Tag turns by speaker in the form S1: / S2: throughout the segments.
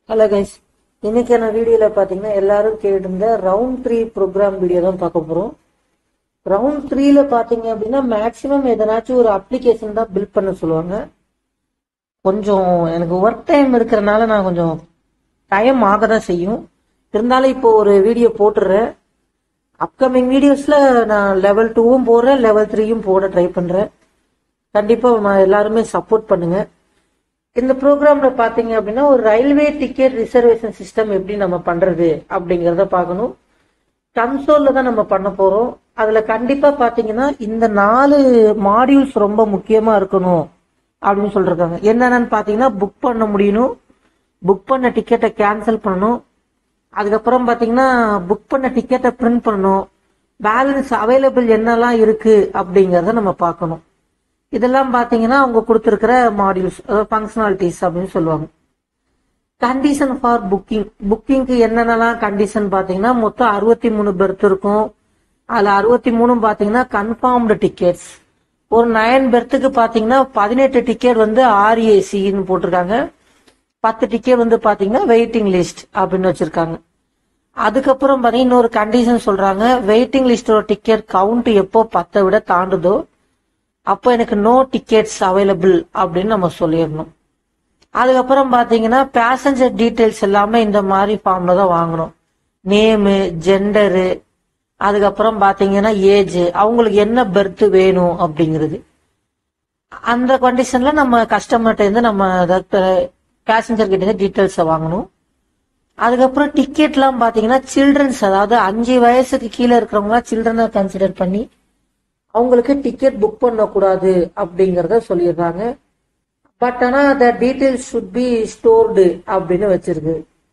S1: hello guys இன்னைக்கான வீடியோல பாத்தீங்கன்னா எல்லாரும் கேட்டிருந்த ரவுண்ட் த்ரீ ப்ரோக்ராம் வீடியோ தான் பார்க்க போறோம் ரவுண்ட் த்ரீல பாத்தீங்க அப்படின்னா மேக்சிமம் எதனாச்சும் ஒரு அப்ளிகேஷன் தான் பில்ட் பண்ண சொல்லுவாங்க கொஞ்சம் எனக்கு ஒர்க் டைம் இருக்கிறனால நான் கொஞ்சம் டைம் ஆக தான் செய்யும் இருந்தாலும் இப்போ ஒரு வீடியோ போட்டுடுறேன் அப்கமிங் வீடியோஸ்ல நான் லெவல் டூவும் போடுறேன் லெவல் த்ரீயும் போட ட்ரை பண்றேன் கண்டிப்பா நான் எல்லாருமே சப்போர்ட் பண்ணுங்க இந்த ப்ரோக்ராம்ல பாத்தீங்க அப்படின்னா ஒரு ரயில்வே டிக்கெட் ரிசர்வேஷன் சிஸ்டம் எப்படி நம்ம பண்றது அப்படிங்கறத பார்க்கணும் கன்சோல்ல தான் நம்ம பண்ண போறோம் அதுல கண்டிப்பா பாத்தீங்கன்னா இந்த நாலு மாடியூல்ஸ் ரொம்ப முக்கியமா இருக்கணும் அப்படின்னு சொல்றாங்க என்னென்னு பாத்தீங்கன்னா புக் பண்ண முடியணும் புக் பண்ண டிக்கெட்டை கேன்சல் பண்ணணும் அதுக்கப்புறம் பாத்தீங்கன்னா புக் பண்ண டிக்கெட்டை பிரிண்ட் பண்ணணும் பேலன்ஸ் அவைலபிள் என்னெல்லாம் இருக்கு அப்படிங்கறத நம்ம பார்க்கணும் இதெல்லாம் பாத்தீங்கன்னா அவங்க கொடுத்துருக்கிற மாடியூல்ஸ் ஃபங்க்ஷனாலிட்டிஸ் அப்படின்னு சொல்லுவாங்க கண்டிஷன் ஃபார் புக்கிங் புக்கிங்க்கு என்னென்னலாம் கண்டிஷன் பாத்தீங்கன்னா மொத்தம் அறுபத்தி மூணு பெர்த் இருக்கும் அதுல அறுபத்தி மூணு பாத்தீங்கன்னா கன்ஃபார்ம்டு டிக்கெட்ஸ் ஒரு நயன் பெர்த்துக்கு பாத்தீங்கன்னா பதினெட்டு டிக்கெட் வந்து ஆர்ஏசின்னு போட்டிருக்காங்க பத்து டிக்கெட் வந்து பாத்தீங்கன்னா வெயிட்டிங் லிஸ்ட் அப்படின்னு வச்சிருக்காங்க அதுக்கப்புறம் பாத்தீங்கன்னா இன்னொரு கண்டிஷன் சொல்றாங்க வெயிட்டிங் லிஸ்டோட டிக்கெட் கவுண்ட் எப்போ பத்தை விட தாண்டுதோ அப்போ எனக்கு நோ டிக்கெட்ஸ் அவைலபிள் அப்படின்னு நம்ம சொல்லிடணும் அதுக்கப்புறம் பாத்தீங்கன்னா பேசஞ்சர் டீடைல்ஸ் எல்லாமே இந்த மாதிரி ஃபார்ம்ல தான் வாங்கணும் நேமு ஜெண்டரு அதுக்கப்புறம் பாத்தீங்கன்னா ஏஜ் அவங்களுக்கு என்ன பெர்த் வேணும் அப்படிங்கிறது அந்த கண்டிஷன்ல நம்ம கஸ்டமர்கிட்ட இருந்து நம்ம பேசஞ்சர் கிட்ட இருந்து டீடைல்ஸை வாங்கணும் அதுக்கப்புறம் டிக்கெட்லாம் பாத்தீங்கன்னா சில்ட்ரன்ஸ் அதாவது அஞ்சு வயசுக்கு கீழே இருக்கிறவங்க சில்ட்ரனை கன்சிடர் பண்ணி அவங்களுக்கு டிக்கெட் புக் பண்ணக்கூடாது அப்படிங்கறத சொல்லிடுறாங்க பட் ஆனா the details should be stored அப்படின்னு வச்சிருக்கு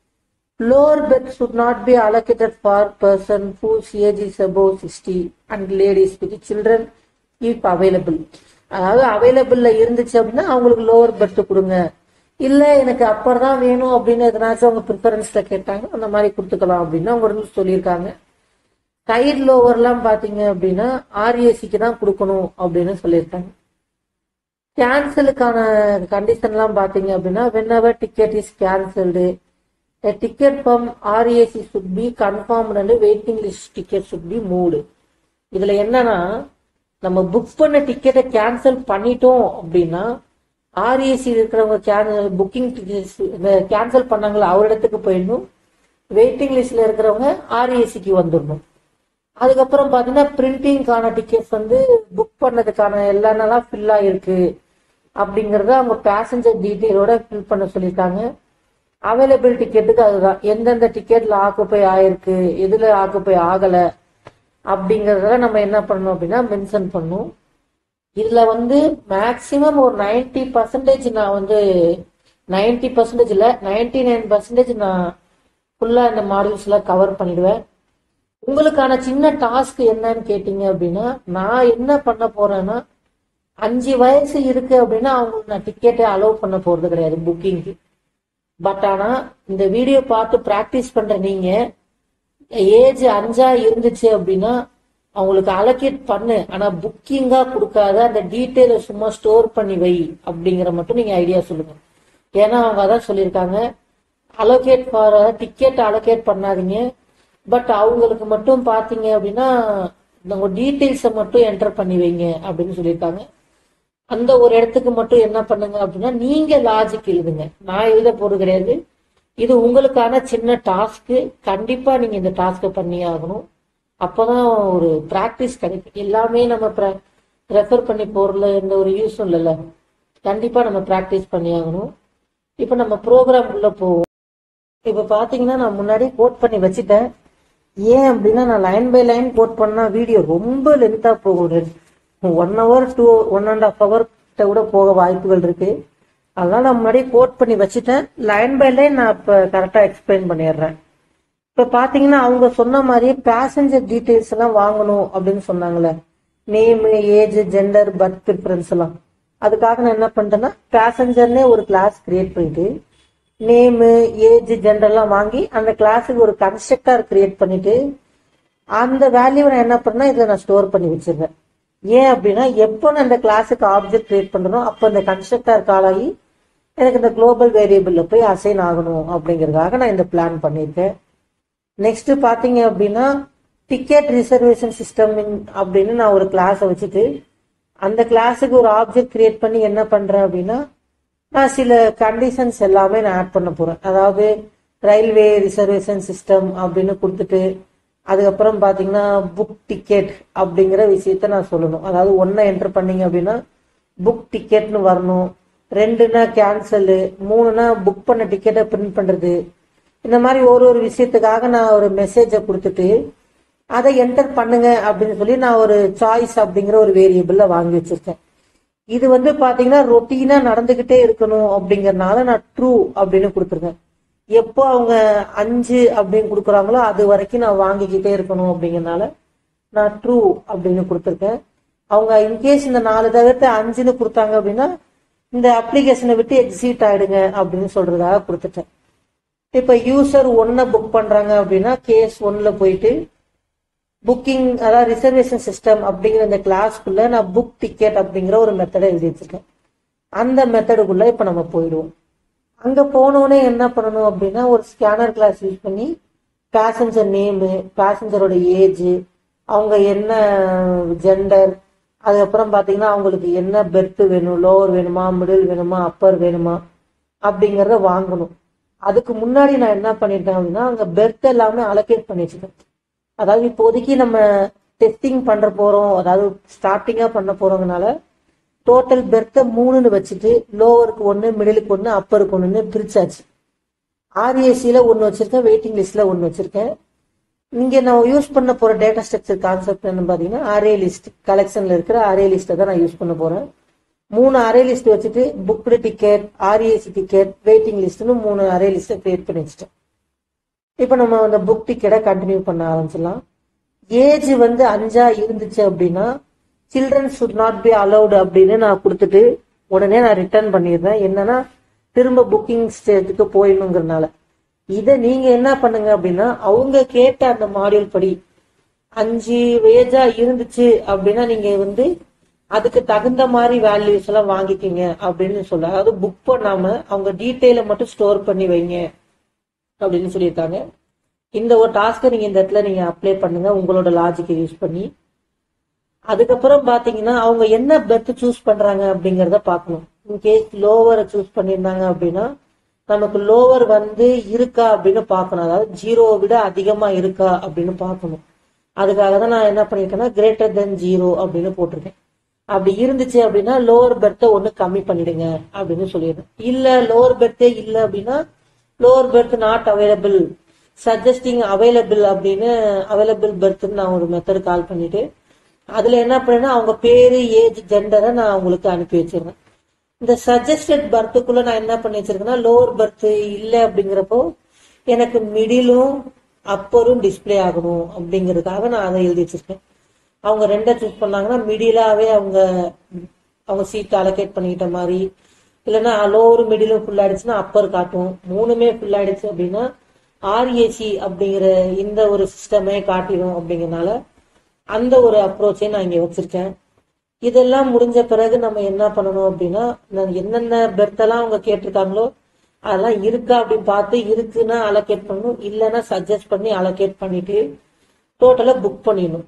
S1: lower berth should not be allocated for person whose age is above sixty and ladies with children if available அதாவது அவைலபிள்ல இருந்துச்சு அப்படின்னா அவங்களுக்கு லோவர் பெர்த் கொடுங்க இல்ல எனக்கு அப்பர் தான் வேணும் அப்படின்னு எதனாச்சும் அவங்க ப்ரிஃபரன்ஸ்ல கேட்டாங்க அந்த மாதிரி கொடுத்துக்கலாம் அப்படின்னு அவங்க ரூல்ஸ் சொல்லியிருக்காங்க சைட் லோவர்லாம் பாத்தீங்க அப்படின்னா ஆர்ஏசிக்கு தான் கொடுக்கணும் அப்படின்னு சொல்லியிருக்காங்க கேன்சலுக்கான கண்டிஷன்லாம் பாத்தீங்க அப்படின்னா whenever ticket is cancelled ticket from RAC should be confirmed and waiting list ticket should be moved இதுல என்னன்னா நம்ம புக் பண்ண டிக்கெட்டை கேன்சல் பண்ணிட்டோம் அப்படின்னா ஆர்ஏசி இருக்கிறவங்க புக்கிங் கேன்சல் பண்ணாங்களா அவரிடத்துக்கு போயிடணும் வெயிட்டிங் லிஸ்ட்ல இருக்கிறவங்க ஆர்ஏசிக்கு வந்துடணும் அதுக்கப்புறம் பாத்தீங்கன்னா பிரிண்டிங்கான டிக்கெட்ஸ் வந்து புக் பண்ணதுக்கான எல்லா நாளா ஃபில் ஆயிருக்கு அப்படிங்கறத அவங்க பேசஞ்சர் டீட்டெயிலோட ஃபில் பண்ண சொல்லியிருக்காங்க அவைலபிள் டிக்கெட்டுக்கு அதுதான் எந்தெந்த டிக்கெட்ல ஆக்குப்பை ஆயிருக்கு எதுல ஆக்குப்பை ஆகல அப்படிங்கறத நம்ம என்ன பண்ணணும் அப்படின்னா மென்ஷன் பண்ணும் இதுல வந்து மேக்சிமம் ஒரு நைன்டி பர்சன்டேஜ் நான் வந்து நைன்டி பர்சன்டேஜ் இல்ல நைன்டி நைன் பர்சன்டேஜ் நான் ஃபுல்லா இந்த மாடியூல்ஸ்ல கவர் பண்ணிடுவேன் உங்களுக்கான சின்ன டாஸ்க் என்னன்னு கேட்டீங்க அப்படின்னா நான் என்ன பண்ண போறேன்னா அஞ்சு வயசு இருக்கு அப்படின்னா அவங்களுக்கு நான் டிக்கெட்டை அலோவ் பண்ண போறது கிடையாது புக்கிங்க்கு பட் ஆனா இந்த வீடியோ பார்த்து பிராக்டிஸ் பண்ற நீங்க ஏஜ் அஞ்சா இருந்துச்சு அப்படின்னா அவங்களுக்கு அலோகேட் பண்ணு ஆனா புக்கிங்கா கொடுக்காத அந்த டீட்டெயில சும்மா ஸ்டோர் பண்ணி வை அப்படிங்கிற மட்டும் நீங்க ஐடியா சொல்லுங்க ஏன்னா அவங்க அதான் சொல்லியிருக்காங்க அலோகேட் ஃபார் டிக்கெட் அலோகேட் பண்ணாதீங்க பட் அவங்களுக்கு மட்டும் பாத்தீங்க அப்படின்னா உங்க டீட்டெயில்ஸை மட்டும் என்டர் பண்ணி வைங்க அப்படின்னு சொல்லியிருக்காங்க அந்த ஒரு இடத்துக்கு மட்டும் என்ன பண்ணுங்க அப்படின்னா நீங்க லாஜிக் எழுதுங்க நான் எழுத போறது கிடையாது இது உங்களுக்கான சின்ன டாஸ்க்கு கண்டிப்பா நீங்க இந்த டாஸ்க்கை பண்ணி ஆகணும் அப்பதான் ஒரு பிராக்டிஸ் கிடைக்கும் எல்லாமே நம்ம ரெஃபர் பண்ணி போறதுல எந்த ஒரு யூஸும் இல்லைல்ல கண்டிப்பா நம்ம பிராக்டிஸ் பண்ணி ஆகணும் இப்ப நம்ம ப்ரோக்ராம் உள்ள போவோம் இப்ப பாத்தீங்கன்னா நான் முன்னாடி கோட் பண்ணி வச்சுட்டேன் ஏன் அப்படின்னா நான் லைன் பை லைன் கோட் பண்ணா வீடியோ ரொம்ப லென்த்தா போகும் one hour two one and half hour கிட்ட கூட போக வாய்ப்புகள் இருக்கு அதனால நான் முன்னாடியே கோட் பண்ணி வச்சுட்டேன் லைன் பை லைன் நான் இப்ப கரெக்டா எக்ஸ்பிளைன் பண்ணிடுறேன் இப்ப பாத்தீங்கன்னா அவங்க சொன்ன மாதிரியே பேசஞ்சர் டீடைல்ஸ் எல்லாம் வாங்கணும் அப்படின்னு சொன்னாங்களே name age gender berth preference எல்லாம் அதுக்காக நான் என்ன பண்ணிட்டேன்னா பேசஞ்சர்னே ஒரு கிளாஸ் கிரியேட் பண்ணிட்டு நேமு ஏஜ் ஜெண்டர்லாம் வாங்கி அந்த கிளாஸுக்கு ஒரு கன்ஸ்ட்ரக்டர் கிரியேட் பண்ணிட்டு அந்த வேல்யூ நான் என்ன பண்ணா இதுல நான் ஸ்டோர் பண்ணி வச்சிருந்தேன் ஏன் அப்படின்னா எப்போ நான் இந்த கிளாஸுக்கு ஆப்ஜெக்ட் கிரியேட் பண்றனோ அப்போ இந்த கன்ஸ்ட்ரக்டர் கால் ஆகி எனக்கு இந்த குளோபல் வேரியபிள்ல போய் அசைன் ஆகணும் அப்படிங்கிறதுக்காக நான் இந்த பிளான் பண்ணியிருக்கேன் நெக்ஸ்ட் பாத்தீங்க அப்படின்னா டிக்கெட் ரிசர்வேஷன் சிஸ்டம் அப்படின்னு நான் ஒரு கிளாஸை வச்சுட்டு அந்த கிளாஸுக்கு ஒரு ஆப்ஜெக்ட் கிரியேட் பண்ணி என்ன பண்றேன் அப்படின்னா நான் சில கண்டிஷன்ஸ் எல்லாமே நான் ஆட் பண்ண போறேன் அதாவது ரயில்வே ரிசர்வேஷன் சிஸ்டம் அப்படின்னு கொடுத்துட்டு அதுக்கப்புறம் பாத்தீங்கன்னா புக் டிக்கெட் அப்படிங்கிற விஷயத்த நான் சொல்லணும் அதாவது ஒன்றை என்டர் பண்ணீங்க அப்படின்னா புக் டிக்கெட்னு வரணும் ரெண்டுனா கேன்சலு மூணுனா புக் பண்ண டிக்கெட்டை பிரிண்ட் பண்றது இந்த மாதிரி ஒரு ஒரு விஷயத்துக்காக நான் ஒரு மெசேஜை கொடுத்துட்டு அதை என்டர் பண்ணுங்க அப்படின்னு சொல்லி நான் ஒரு சாய்ஸ் அப்படிங்கிற ஒரு வேரியபிள்ல வாங்கி வச்சிருக்கேன் இது வந்து பாத்தீங்கன்னா ரொட்டீனா நடந்துகிட்டே இருக்கணும் அப்படிங்கறதுனால நான் ட்ரூ அப்படின்னு கொடுத்துருக்கேன் எப்போ அவங்க அஞ்சு அப்படின்னு கொடுக்குறாங்களோ அது வரைக்கும் நான் வாங்கிக்கிட்டே இருக்கணும் அப்படிங்கறதுனால நான் ட்ரூ அப்படின்னு கொடுத்துருக்கேன் அவங்க இன்கேஸ் இந்த நாலு தவிர்த்து அஞ்சுன்னு கொடுத்தாங்க அப்படின்னா இந்த அப்ளிகேஷனை விட்டு எக்ஸிட் ஆயிடுங்க அப்படின்னு சொல்றதாக கொடுத்துட்டேன் இப்ப யூசர் ஒன்ன புக் பண்றாங்க அப்படின்னா கேஸ் ஒன்ல போயிட்டு புக்கிங் அதாவது ரிசர்வேஷன் சிஸ்டம் அப்படிங்கிற இந்த கிளாஸ்க்குள்ள நான் புக் டிக்கெட் அப்படிங்கிற ஒரு மெத்தடை எழுதி வச்சிருக்கேன் அந்த மெத்தடுக்குள்ள இப்ப நம்ம போயிடுவோம் அங்க போனோடனே என்ன பண்ணணும் அப்படின்னா ஒரு ஸ்கேனர் கிளாஸ் யூஸ் பண்ணி பேசஞ்சர் நேமு பேசஞ்சரோட ஏஜ் அவங்க என்ன ஜெண்டர் அதுக்கப்புறம் பாத்தீங்கன்னா அவங்களுக்கு என்ன பெர்த் வேணும் லோவர் வேணுமா மிடில் வேணுமா அப்பர் வேணுமா அப்படிங்கறத வாங்கணும் அதுக்கு முன்னாடி நான் என்ன பண்ணிட்டேன் அப்படின்னா அங்க பெர்த் எல்லாமே அலோகேட் பண்ணி வச்சுட்டேன் அதாவது இப்போதைக்கு நம்ம டெஸ்டிங் பண்ற போறோம் அதாவது ஸ்டார்டிங்கா பண்ண போறோங்கனால டோட்டல் பெர்த்தை மூணுன்னு வச்சுட்டு லோவருக்கு ஒன்று மிடிலுக்கு ஒன்று அப்பருக்கு ஒன்றுன்னு பிரிச்சாச்சு ஆர்ஏசியில் ஒன்று வச்சிருக்கேன் வெயிட்டிங் லிஸ்ட்ல ஒன்று வச்சிருக்கேன் இங்கே நான் யூஸ் பண்ண போற டேட்டா ஸ்ட்ரக்சர் கான்செப்ட் என்ன பார்த்தீங்கன்னா அரே லிஸ்ட் கலெக்ஷன்ல இருக்கிற அரே லிஸ்ட்டை தான் நான் யூஸ் பண்ண போறேன் மூணு அரே லிஸ்ட் வச்சுட்டு booked ticket RAC ticket waiting லிஸ்ட்னு மூணு அரே லிஸ்ட்டை கிரியேட் பண்ணி வச்சுட்டேன் இப்போ நம்ம அந்த புக் டிக்கெட்டை கண்டினியூ பண்ண ஆரம்பிச்சிடலாம் ஏஜ் வந்து அஞ்சா இருந்துச்சு அப்படின்னா children should not be allowed அப்படின்னு நான் கொடுத்துட்டு உடனே நான் ரிட்டர்ன் பண்ணிடுறேன் என்னன்னா திரும்ப புக்கிங் ஸ்டேஜுக்கு போயிடணுங்கிறனால இதை நீங்க என்ன பண்ணுங்க அப்படின்னா அவங்க கேட்ட அந்த மாடியூல் படி அஞ்சு ஏஜா இருந்துச்சு அப்படின்னா நீங்க வந்து அதுக்கு தகுந்த மாதிரி வேல்யூஸ் எல்லாம் வாங்கிக்கிங்க அப்படின்னு சொல்ல அதாவது புக் பண்ணாம அவங்க டீட்டெயிலை மட்டும் ஸ்டோர் பண்ணி வைங்க அப்படின்னு சொல்லியிருக்காங்க இந்த ஒரு டாஸ்க்கை நீங்க இந்த இடத்துல நீங்க அப்ளை பண்ணுங்க உங்களோட லாஜிக்கை யூஸ் பண்ணி அதுக்கப்புறம் பாத்தீங்கன்னா அவங்க என்ன பெர்த் சூஸ் பண்றாங்க அப்படிங்கறத பார்க்கணும் இன்கேஸ் லோவரை சூஸ் பண்ணியிருந்தாங்க அப்படின்னா நமக்கு லோவர் வந்து இருக்கா அப்படின்னு பார்க்கணும் அதாவது ஜீரோவை விட அதிகமா இருக்கா அப்படின்னு பார்க்கணும் அதுக்காக தான் நான் என்ன பண்ணிருக்கேன்னா கிரேட்டர் தென் ஜீரோ அப்படின்னு போட்டிருக்கேன் அப்படி இருந்துச்சு அப்படின்னா லோவர் பெர்த்தை ஒண்ணு கம்மி பண்ணிடுங்க அப்படின்னு சொல்லிடுறேன் இல்ல லோவர் பெர்த்தே இல்ல அப்படின்னா lower berth not available suggesting available அப்படின்னு அவைலபிள் பெர்த்னு நான் ஒரு மெத்தட் கால் பண்ணிட்டு அதுல என்ன பண்ணேன்னா அவங்க பேரு ஏஜ் ஜெண்டரை நான் அவங்களுக்கு அனுப்பி வச்சிருந்தேன் இந்த சஜஸ்டட் பர்த்துக்குள்ள நான் என்ன பண்ணி வச்சிருக்கேன்னா லோவர் பர்த் இல்லை அப்படிங்கிறப்போ எனக்கு மிடிலும் அப்பரும் டிஸ்ப்ளே ஆகணும் அப்படிங்கிறதுக்காக நான் அதை எழுதி வச்சிருக்கேன் அவங்க ரெண்டை சூஸ் பண்ணாங்கன்னா மிடிலாவே அவங்க அவங்க சீட் அலோகேட் பண்ணிக்கிட்ட மாதிரி இல்லைன்னா லோவர் மிடிலும் ஃபுல் ஆயிடுச்சுன்னா அப்பர் காட்டும் மூணுமே ஃபுல் ஆயிடுச்சு அப்படின்னா ஆர்ஏசி அப்படிங்கிற இந்த ஒரு சிஸ்டமே காட்டிடும் அப்படிங்கறனால அந்த ஒரு அப்ரோச்சை நான் இங்க வச்சிருக்கேன் இதெல்லாம் முடிஞ்ச பிறகு நம்ம என்ன பண்ணணும் அப்படின்னா நான் என்னென்ன பெர்த்தெல்லாம் அவங்க கேட்டிருக்காங்களோ அதெல்லாம் இருக்கா அப்படின்னு பார்த்து இருக்குன்னா அலோகேட் பண்ணணும் இல்லைன்னா சஜஸ்ட் பண்ணி அலோகேட் பண்ணிட்டு டோட்டலா புக் பண்ணிடணும்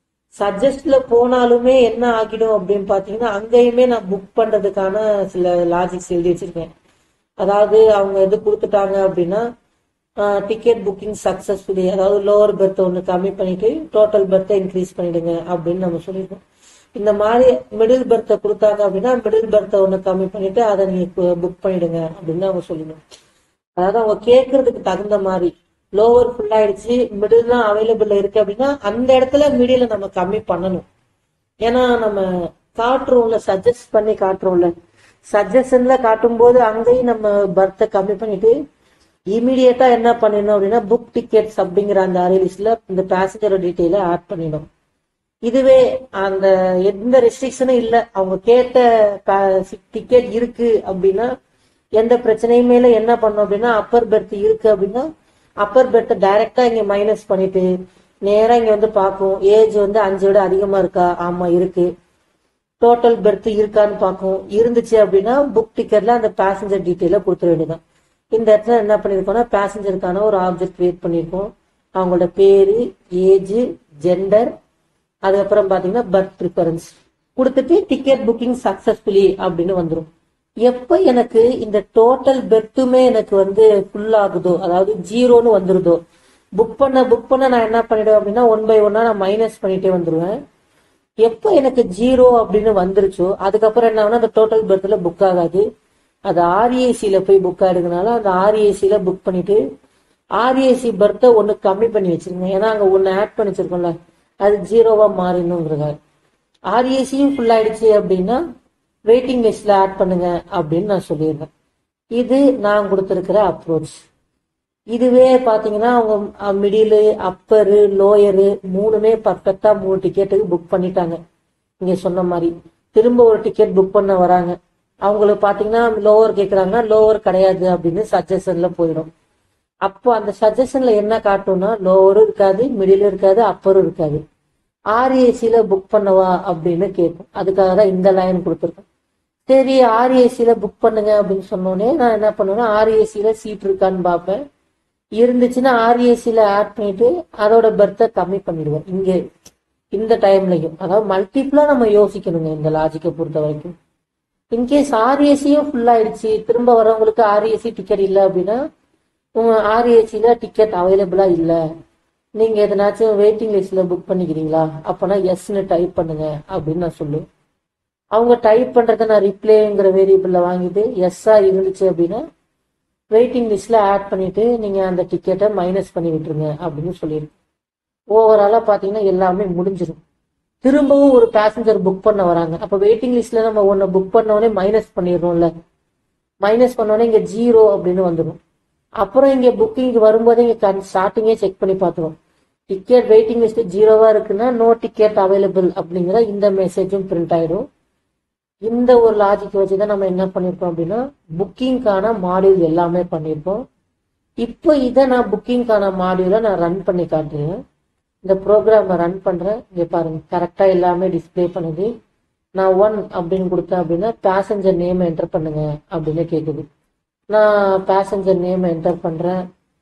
S1: சஜஸ்ட்ல போனாலுமே என்ன ஆகிடும் அப்படின்னு பாத்தீங்கன்னா அங்கேயுமே நான் புக் பண்றதுக்கான சில லாஜிக்ஸ் எழுதி வச்சிருக்கேன் அதாவது அவங்க எது கொடுத்துட்டாங்க அப்படின்னா டிக்கெட் புக்கிங் சக்சஸ்ஃபுல்லி அதாவது லோவர் பெர்த் ஒன்று கம்மி பண்ணிட்டு டோட்டல் பெர்த்தை இன்க்ரீஸ் பண்ணிடுங்க அப்படின்னு நம்ம சொல்லியிருக்கோம் இந்த மாதிரி மிடில் பெர்த்தை கொடுத்தாங்க அப்படின்னா மிடில் பெர்த்தை ஒன்று கம்மி பண்ணிட்டு அதை நீங்க புக் பண்ணிடுங்க அப்படின்னு அவங்க சொல்லணும் அதாவது அவங்க கேட்கறதுக்கு தகுந்த மாதிரி லோவர் ஃபுல் ஆயிடுச்சு மிடில் தான் அவைலபிள் இருக்கு அப்படின்னா அந்த இடத்துல மிடில நம்ம கம்மி பண்ணணும் ஏன்னா நம்ம காட்டுறோம்ல சஜஸ்ட் பண்ணி காட்டுறோம்ல சஜஷன்ல காட்டும் போது அங்கேயும் நம்ம பர்த்தை கம்மி பண்ணிட்டு இமீடியட்டா என்ன பண்ணிடணும் அப்படின்னா புக் டிக்கெட்ஸ் அப்படிங்கிற அந்த அரே லிஸ்ட்ல இந்த பேசஞ்சரோட டீட்டெயில ஆட் பண்ணிடும் இதுவே அந்த எந்த ரெஸ்ட்ரிக்ஷனும் இல்லை அவங்க கேட்ட டிக்கெட் இருக்கு அப்படின்னா எந்த பிரச்சனையுமே இல்லை என்ன பண்ணும் அப்படின்னா அப்பர் பெர்த் இருக்கு அப்படின்னா அப்பர் பெர்த்தை டைரக்டா இங்க மைனஸ் பண்ணிட்டு நேரா இங்க வந்து பார்க்கும் ஏஜ் வந்து அஞ்சு விட அதிகமா இருக்கா ஆமா இருக்கு டோட்டல் பெர்த் இருக்கான்னு பார்க்கும் இருந்துச்சு அப்படின்னா புக் டிக்கெட்ல அந்த பேசஞ்சர் டீட்டெயில கொடுத்துட வேண்டியதான் இந்த இடத்துல என்ன பண்ணிருக்கோம்னா பேசஞ்சருக்கான ஒரு ஆப்ஜெக்ட் கிரியேட் பண்ணியிருக்கோம் அவங்களோட பேரு ஏஜ் ஜெண்டர் அதுக்கப்புறம் பாத்தீங்கன்னா பர்த் ப்ரிஃபரன்ஸ் கொடுத்துட்டு டிக்கெட் புக்கிங் சக்சஸ்ஃபுல்லி அப்படின்னு வந்துடும் எப்ப எனக்கு இந்த டோட்டல் பெர்த்துமே எனக்கு வந்து ஃபுல் ஆகுதோ அதாவது ஜீரோன்னு வந்துருதோ புக் பண்ண புக் பண்ண நான் என்ன பண்ணிடுவேன் அப்படின்னா ஒன் பை ஒன்னா நான் மைனஸ் பண்ணிட்டே வந்துருவேன் எப்போ எனக்கு ஜீரோ அப்படின்னு வந்துருச்சோ அதுக்கப்புறம் என்ன ஆகுனா அந்த டோட்டல் பெர்த்ல புக் ஆகாது அது ஆர்ஏசியில போய் புக் ஆயிடுறதுனால அந்த ஆர்ஏசியில புக் பண்ணிட்டு ஆர்ஏசி பர்த்தை ஒன்று கம்மி பண்ணி வச்சிருங்க ஏன்னா அங்கே ஒன்று ஆட் பண்ணி வச்சிருக்கோம்ல அது ஜீரோவா மாறிடணுங்கிறத ஆர்ஏசியும் ஃபுல் ஆயிடுச்சு அப்படின்னா வெயிட்டிங் லிஸ்ட்ல ஆட் பண்ணுங்க அப்படின்னு நான் சொல்லிடுறேன் இது நான் கொடுத்துருக்கிற அப்ரோச் இதுவே பாத்தீங்கன்னா அவங்க மிடிலு அப்பரு லோயரு மூணுமே பர்ஃபெக்டா மூணு டிக்கெட்டுக்கு புக் பண்ணிட்டாங்க நீங்க சொன்ன மாதிரி திரும்ப ஒரு டிக்கெட் புக் பண்ண வராங்க அவங்களுக்கு பாத்தீங்கன்னா லோவர் கேக்குறாங்கன்னா லோவர் கிடையாது அப்படின்னு சஜஷன்ல போயிடும் அப்போ அந்த சஜஷன்ல என்ன காட்டும்னா லோவரும் இருக்காது மிடிலும் இருக்காது அப்பரும் இருக்காது ஆர்ஏசியில புக் பண்ணவா அப்படின்னு கேட்கும் அதுக்காக தான் இந்த லைன் கொடுத்துருக்கேன் சரி ஆர்ஏசியில புக் பண்ணுங்க அப்படின்னு சொன்னோடனே நான் என்ன பண்ணுவேன்னா ஆர்ஏசியில சீட் இருக்கான்னு பார்ப்பேன் இருந்துச்சுன்னா ஆர்ஏசியில ஆட் பண்ணிட்டு அதோட பெர்த்தை கம்மி பண்ணிடுவேன் இங்க இந்த டைம்லயும் அதாவது மல்டிப்ளா நம்ம யோசிக்கணுங்க இந்த லாஜிக்கை பொறுத்த வரைக்கும் இன்கேஸ் ஆர்ஏசியும் ஃபுல் ஆயிடுச்சு திரும்ப வரவங்களுக்கு ஆர்ஏசி டிக்கெட் இல்லை அப்படின்னா உங்க ஆர்ஏசியில டிக்கெட் அவைலபிளா இல்லை நீங்க எதனாச்சும் வெயிட்டிங் லிஸ்ட்ல புக் பண்ணிக்கிறீங்களா அப்பனா எஸ்ன்னு டைப் பண்ணுங்க அப்படின்னு நான் சொல்லுவேன் அவங்க டைப் பண்றத நான் ரிப்ளேங்கிற வேரியபிள்ல வாங்கிட்டு எஸ்ஸா இருந்துச்சு அப்படின்னா வெயிட்டிங் லிஸ்ட்ல ஆட் பண்ணிட்டு நீங்க அந்த டிக்கெட்டை மைனஸ் பண்ணி விட்டுருங்க அப்படின்னு சொல்லியிருக்கேன் ஓவராலா பாத்தீங்கன்னா எல்லாமே முடிஞ்சிடும் திரும்பவும் ஒரு பேசஞ்சர் புக் பண்ண வராங்க அப்ப வெயிட்டிங் லிஸ்ட்ல நம்ம ஒன்னு புக் பண்ணோடனே மைனஸ் பண்ணிடுறோம்ல மைனஸ் பண்ணோடனே இங்க ஜீரோ அப்படின்னு வந்துடும் அப்புறம் இங்க புக்கிங் வரும்போதே இங்க ஸ்டார்டிங்கே செக் பண்ணி பார்த்துரும் டிக்கெட் வெயிட்டிங் லிஸ்ட் ஜீரோவா இருக்குன்னா நோ டிக்கெட் அவைலபிள் அப்படிங்கிற இந்த மெசேஜும் பிரிண்ட் ஆயிடும் இந்த ஒரு லாஜிக் வச்சு தான் நம்ம என்ன பண்ணியிருக்கோம் அப்படின்னா புக்கிங்கான மாடியூல் எல்லாமே பண்ணியிருக்கோம் இப்போ இதை நான் புக்கிங்கான மாடியூலை நான் ரன் பண்ணி காட்டுறேன் இந்த ப்ரோக்ராமை ரன் பண்றேன் இங்க பாருங்க கரெக்டா எல்லாமே டிஸ்ப்ளே பண்ணுது நான் ஒன் அப்படின்னு கொடுத்தேன் அப்படின்னா பேசஞ்சர் நேம் என்டர் பண்ணுங்க அப்படின்னு கேட்குது நான் பேசஞ்சர் நேம் என்டர் பண்றேன்